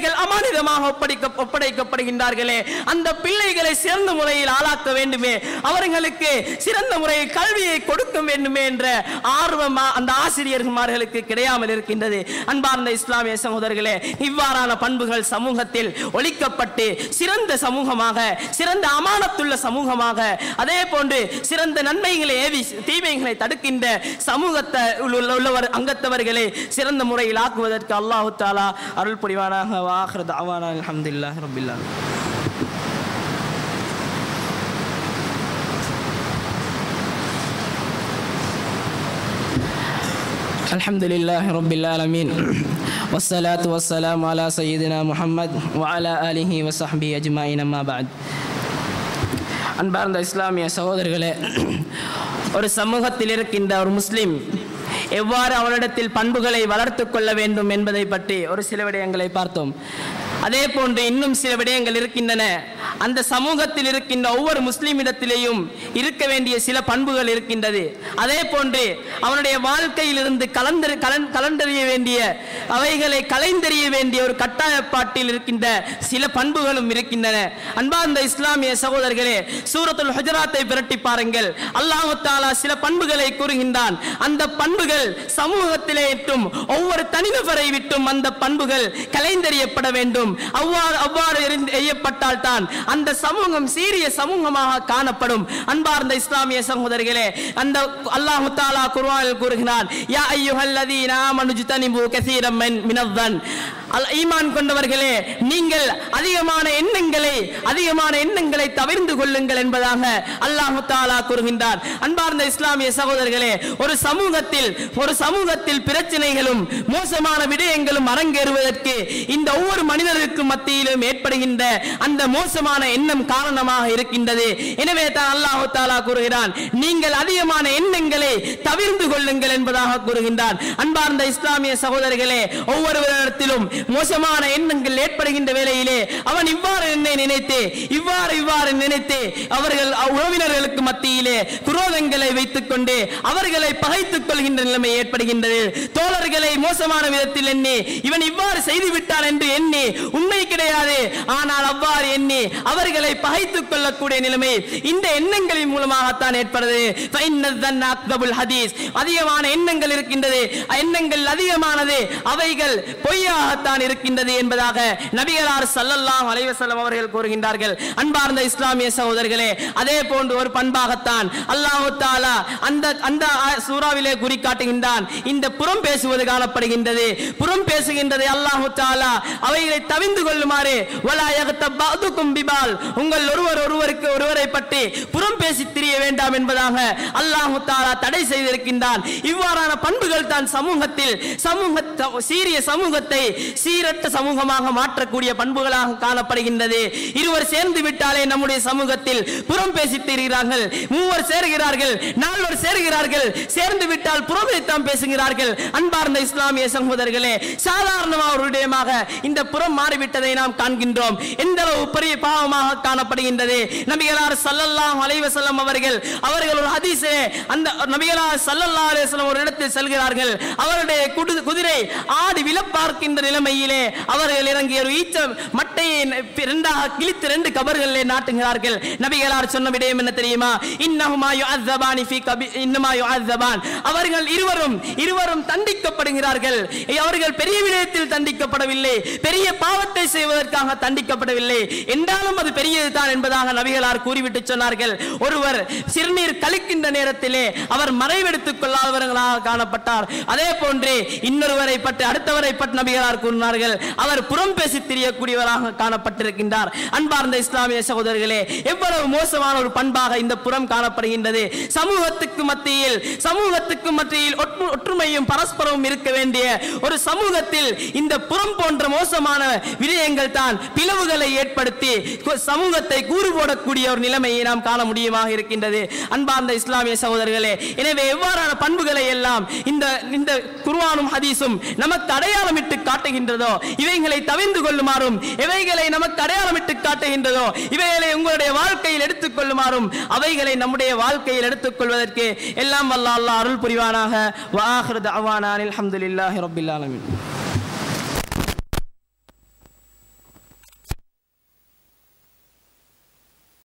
பிள்ளைகள் அமானிதமாக ஒப்படைக்க ஒப்படைக்கப்படுகின்றார்களே அந்த பிள்ளைகளை சிறந்த முறையில் ஆளாக்க வேண்டுமே அவர்களுக்கு சிறந்த முறையில் கல்வியை கொடுக்க வேண்டுமே என்ற ஆர்வம் அந்த ஆசிரியர்மார்களுக்கு கிடையாமல் இருக்கின்றது அன்பார்ந்த இஸ்லாமிய சகோதரர்களே இவ்வாறான பண்புகள் சமூகத்தில் ஒழிக்கப்பட்டு சிறந்த சமூகமாக சிறந்த அமானத்துள்ள சமூகமாக அதே போன்று சிறந்த நன்மைகளை ஏவி தீமைகளை தடுக்கின்ற சமூகத்தை உள்ள- உள்ளவர் அங்கத்தவர்களை சிறந்த முறையில் ஆக்குவதற்கு அல்லாஹு தாலா அருள் புரிவானாக வாஹ்ரத் அவானா அல்ஹம்துலில்லாஹி ரப்பில் ஆலமீன் الحمد لله رب العالمين والصلاة والسلام على سيدنا محمد وعلى آله وصحبه أجمعين أما بعد அன்பார்ந்த இஸ்லாமிய சகோதரர்களே ஒரு சமூகத்தில் இருக்கின்ற ஒரு முஸ்லிம் எவ்வாறு அவரிடத்தில் பண்புகளை வளர்த்து கொள்ள வேண்டும் என்பதை பற்றி ஒரு சில விடயங்களை பார்த்தோம் அதே போன்று இன்னும் சில விடயங்கள் இருக்கின்றன அந்த சமூகத்தில் இருக்கின்ற ஒவ்வொரு முஸ்லிமிடத்திலேயும் இருக்க வேண்டிய சில பண்புகள் இருக்கின்றது அதே போன்று அவனுடைய வாழ்க்கையிலிருந்து கலந்தறி கலன் கலந்தறிய வேண்டிய அவைகளை கலைந்தறிய வேண்டிய ஒரு கட்டாயப்பாட்டில் இருக்கின்ற சில பண்புகளும் இருக்கின்றன அன்பார்ந்த இஸ்லாமிய சகோதரர்களே சூரத்துல் ஹுஜராத்தை பிரட்டி பாருங்கள் அல்லாஹு தாலா சில பண்புகளை கூறுகின்றான் அந்த பண்புகள் சமூகத்திலே விட்டும் ஒவ்வொரு தனிநபரை விட்டும் அந்த பண்புகள் கலைந்தறியப்பட வேண்டும் அவ்வாறு அவ்வாறு எறிந்து- எய்யப்பட்டால் தான் அந்த சமூகம் சீரிய சமூகமாக காணப்படும் அன்பார்ந்த இஸ்லாமிய சகோதரர்களே அந்த அல்லாஹு தாலா குர்ஆனில் கூறுகிறான் யா அய்யுஹல்லதீன ஆமனு ஜ்தனிபு கஸீரம் மின் மினzzன் அல் ஈமான் கொண்டவர்களே நீங்கள் அதிகமான எண்ணங்களை அதிகமான எண்ணங்களை தவிர்ந்து கொள்ளுங்கள் என்பதாக அல்லாஹு தாலா கூறுகின்றார் அன்பார்ந்த இஸ்லாமிய சகோதரர்களே ஒரு சமூகத்தில் ஒரு சமூகத்தில் பிரச்சனைகளும் மோசமான விடயங்களும் அரங்கேறுவதற்கு இந்த ஒவ்வொரு மனிதருக்கும் மத்தியிலும் ஏற்படுகின்ற அந்த மோசமான எண்ணம் காரணமாக இருக்கின்றது எனவே தான் அல்லாஹு தாலா கூறுகிறான் நீங்கள் அதிகமான எண்ணங்களை தவிர்ந்து கொள்ளுங்கள் என்பதாக கூறுகின்றான் அன்பார்ந்த இஸ்லாமிய சகோதரர்களே ஒவ்வொருவரிடத்திலும் மோசமான எண்ணங்கள் ஏற்படுகின்ற வேளையிலே அவன் இவ்வாறு என்னை நினைத்து இவ்வாறு இவ்வாறு நினைத்து அவர்கள் உறவினர்களுக்கு மத்தியிலே குரோதங்களை வைத்துக் கொண்டு அவர்களை பகைத்துக் கொள்கின்ற நிலைமை ஏற்படுகின்றது தோழர்களை மோசமான விதத்தில் எண்ணி இவன் இவ்வாறு செய்து விட்டான் என்று எண்ணி உண்மை கிடையாது ஆனால் அவ்வாறு எண்ணி அவர்களை பகைத்துக் கொள்ளக்கூடிய நிலைமை இந்த எண்ணங்களின் மூலமாகத்தான் ஏற்படுது فإن الظن أكذب الحديث. அதிகமான எண்ணங்கள் இருக்கின்றது எண்ணங்கள் அதிகமானது அவைகள் பொய்யாகத்தான் இருக்கின்றது என்பதாக நபிகளார் ஸல்லல்லாஹு அலைஹி வஸல்லம் அவர்கள் கூறுகின்றார்கள் அன்பார்ந்த இஸ்லாமிய சகோதரர்களே அதே போன்று ஒரு பண்பாகத்தான் அல்லாஹு தாலா அந்த அந்த ஆ- சூறாவிலே குறிக்காட்டுகின்றான் இந்த புறம் பேசுவது காணப்படுகின்றது புறம் பேசுகின்றது அல்லாஹு தாலா அவைகளை தவிந்து கொள்ளுமாறு வலா யக்தப் பஅதுக்கும் பிபால் உங்கள் ஒருவர் ஒருவருக்கு ஒருவரை பற்றி புறம் பேசி திரிய வேண்டாம் என்பதாக அல்லாஹு தாலா தடை செய்திருக்கின்றான் இவ்வாறான பண்புகள் தான் சமூகத்தில் சமூக சீரிய சமூகத்தை சீரற்ற சமூகமாக மாற்றக்கூடிய பண்புகளாக காணப்படுகின்றது இருவர் சேர்ந்து விட்டாலே நம்முடைய சமூகத்தில் புறம் பேசி திரிகிறார்கள் மூவர் சேருகிறார்கள் நால்வர் சேருகிறார்கள் சேர்ந்து விட்டால் புறமைத்தான் பேசுகிறார்கள் அன்பார்ந்த இஸ்லாமிய சகோதரர்களே சாதாரணமாக ஒரு விடயமாக இந்த புறம் மாறிவிட்டதை நாம் காண்கின்றோம் எந்த அளவு பெரிய பாவமாக காணப்படுகின்றது நபிகளார் ஸல்லல்லாஹு அலைஹி வஸல்லம் அவர்கள் அவர்கள் ஒரு ஹதீஸே அந்த நபிகளார் ஸல்லல்லாஹு அலைஹி வஸல்லம் ஒரு இடத்தில் செல்கிறார்கள் அவருடைய குடு- குதிரை ஆடி விழப்பார்க்கின்ற நிலைமையிலே அவர்கள் இறங்கிய ஒரு ஈச்சம் மட்டையை இரண்டாக கிழித்து ரெண்டு கபர்களிலே நாட்டுகிறார்கள் நபிகளார் சொன்ன விடயம் என்ன தெரியுமா இன்னஹுமா யுஅzzபானி ஃபீ கபி இன்னமா யுஅzzபான் அவர்கள் இருவரும் இருவரும் தண்டிக்கப்படுகிறார்கள் அவர்கள் பெரிய விடயத்தில் தண்டிக்கப்படவில்லை பெரிய பாவத்தை செய்வதற்காக தண்டிக்கப்படவில்லை என்றாலும் அது பெரியதுதான் என்பதாக நபிகளார் கூறிவிட்டு சொன்னார்கள் ஒருவர் சிறுநீர் கழிக்கின்ற நேரத்திலே அவர் மறைவெடுத்துக் கொள்ளாதவர்களாக காணப்பட்டார் அதே போன்று இன்னொருவரை பற்றி அடுத்தவரை பற்றி நபிகளார் கூறினார்கள் அவர் புறம் பேசி திரியக்கூடியவராக காணப்பட்டிருக்கின்றார் அன்பார்ந்த இஸ்லாமிய சகோதரர்களே எவ்வளவு மோசமான ஒரு பண்பாக இந்த புறம் காணப்படுகின்றது சமூகத்துக்கு மத்தியில் சமூகத்துக்கு மத்தியில் ஒற்று- ஒற்றுமையும் பரஸ்பரமும் இருக்க வேண்டிய ஒரு சமூகத்தில் இந்த புறம் போன்ற மோசமான விடயங்கள் தான் பிளவுகளை ஏற்படுத்தி கு- சமூகத்தை கூறு போடக்கூடிய ஒரு நிலைமையை நாம் காண முடியுமாக இருக்கின்றது அன்பார்ந்த இஸ்லாமிய சகோதரர்களே எனவே எவ்வாறான பண்புகளை எல்லாம் இந்த இந்த குர்ஆனும் ஹதீஸும் நமக்கு அடையாளமிட்டு காட்டுகின்றதோ இவைகளை தவிர்ந்து கொள்ளுமாறும் இவைகளை நமக்கு அடையாளமிட்டு காட்டுகின்றதோ இவைகளை உங்களுடைய வாழ்க்கையில் எடுத்துக் கொள்ளுமாறும் அவைகளை நம்முடைய வாழ்க்கையில் எடுத்துக் கொள்வதற்கு எல்லாம் வல்ல அல்லாஹ் அருள் புரிவானாக வாஹிரு தஅவானா அல்ஹம்துலில்லாஹி ரப்பில் ஆலமீன்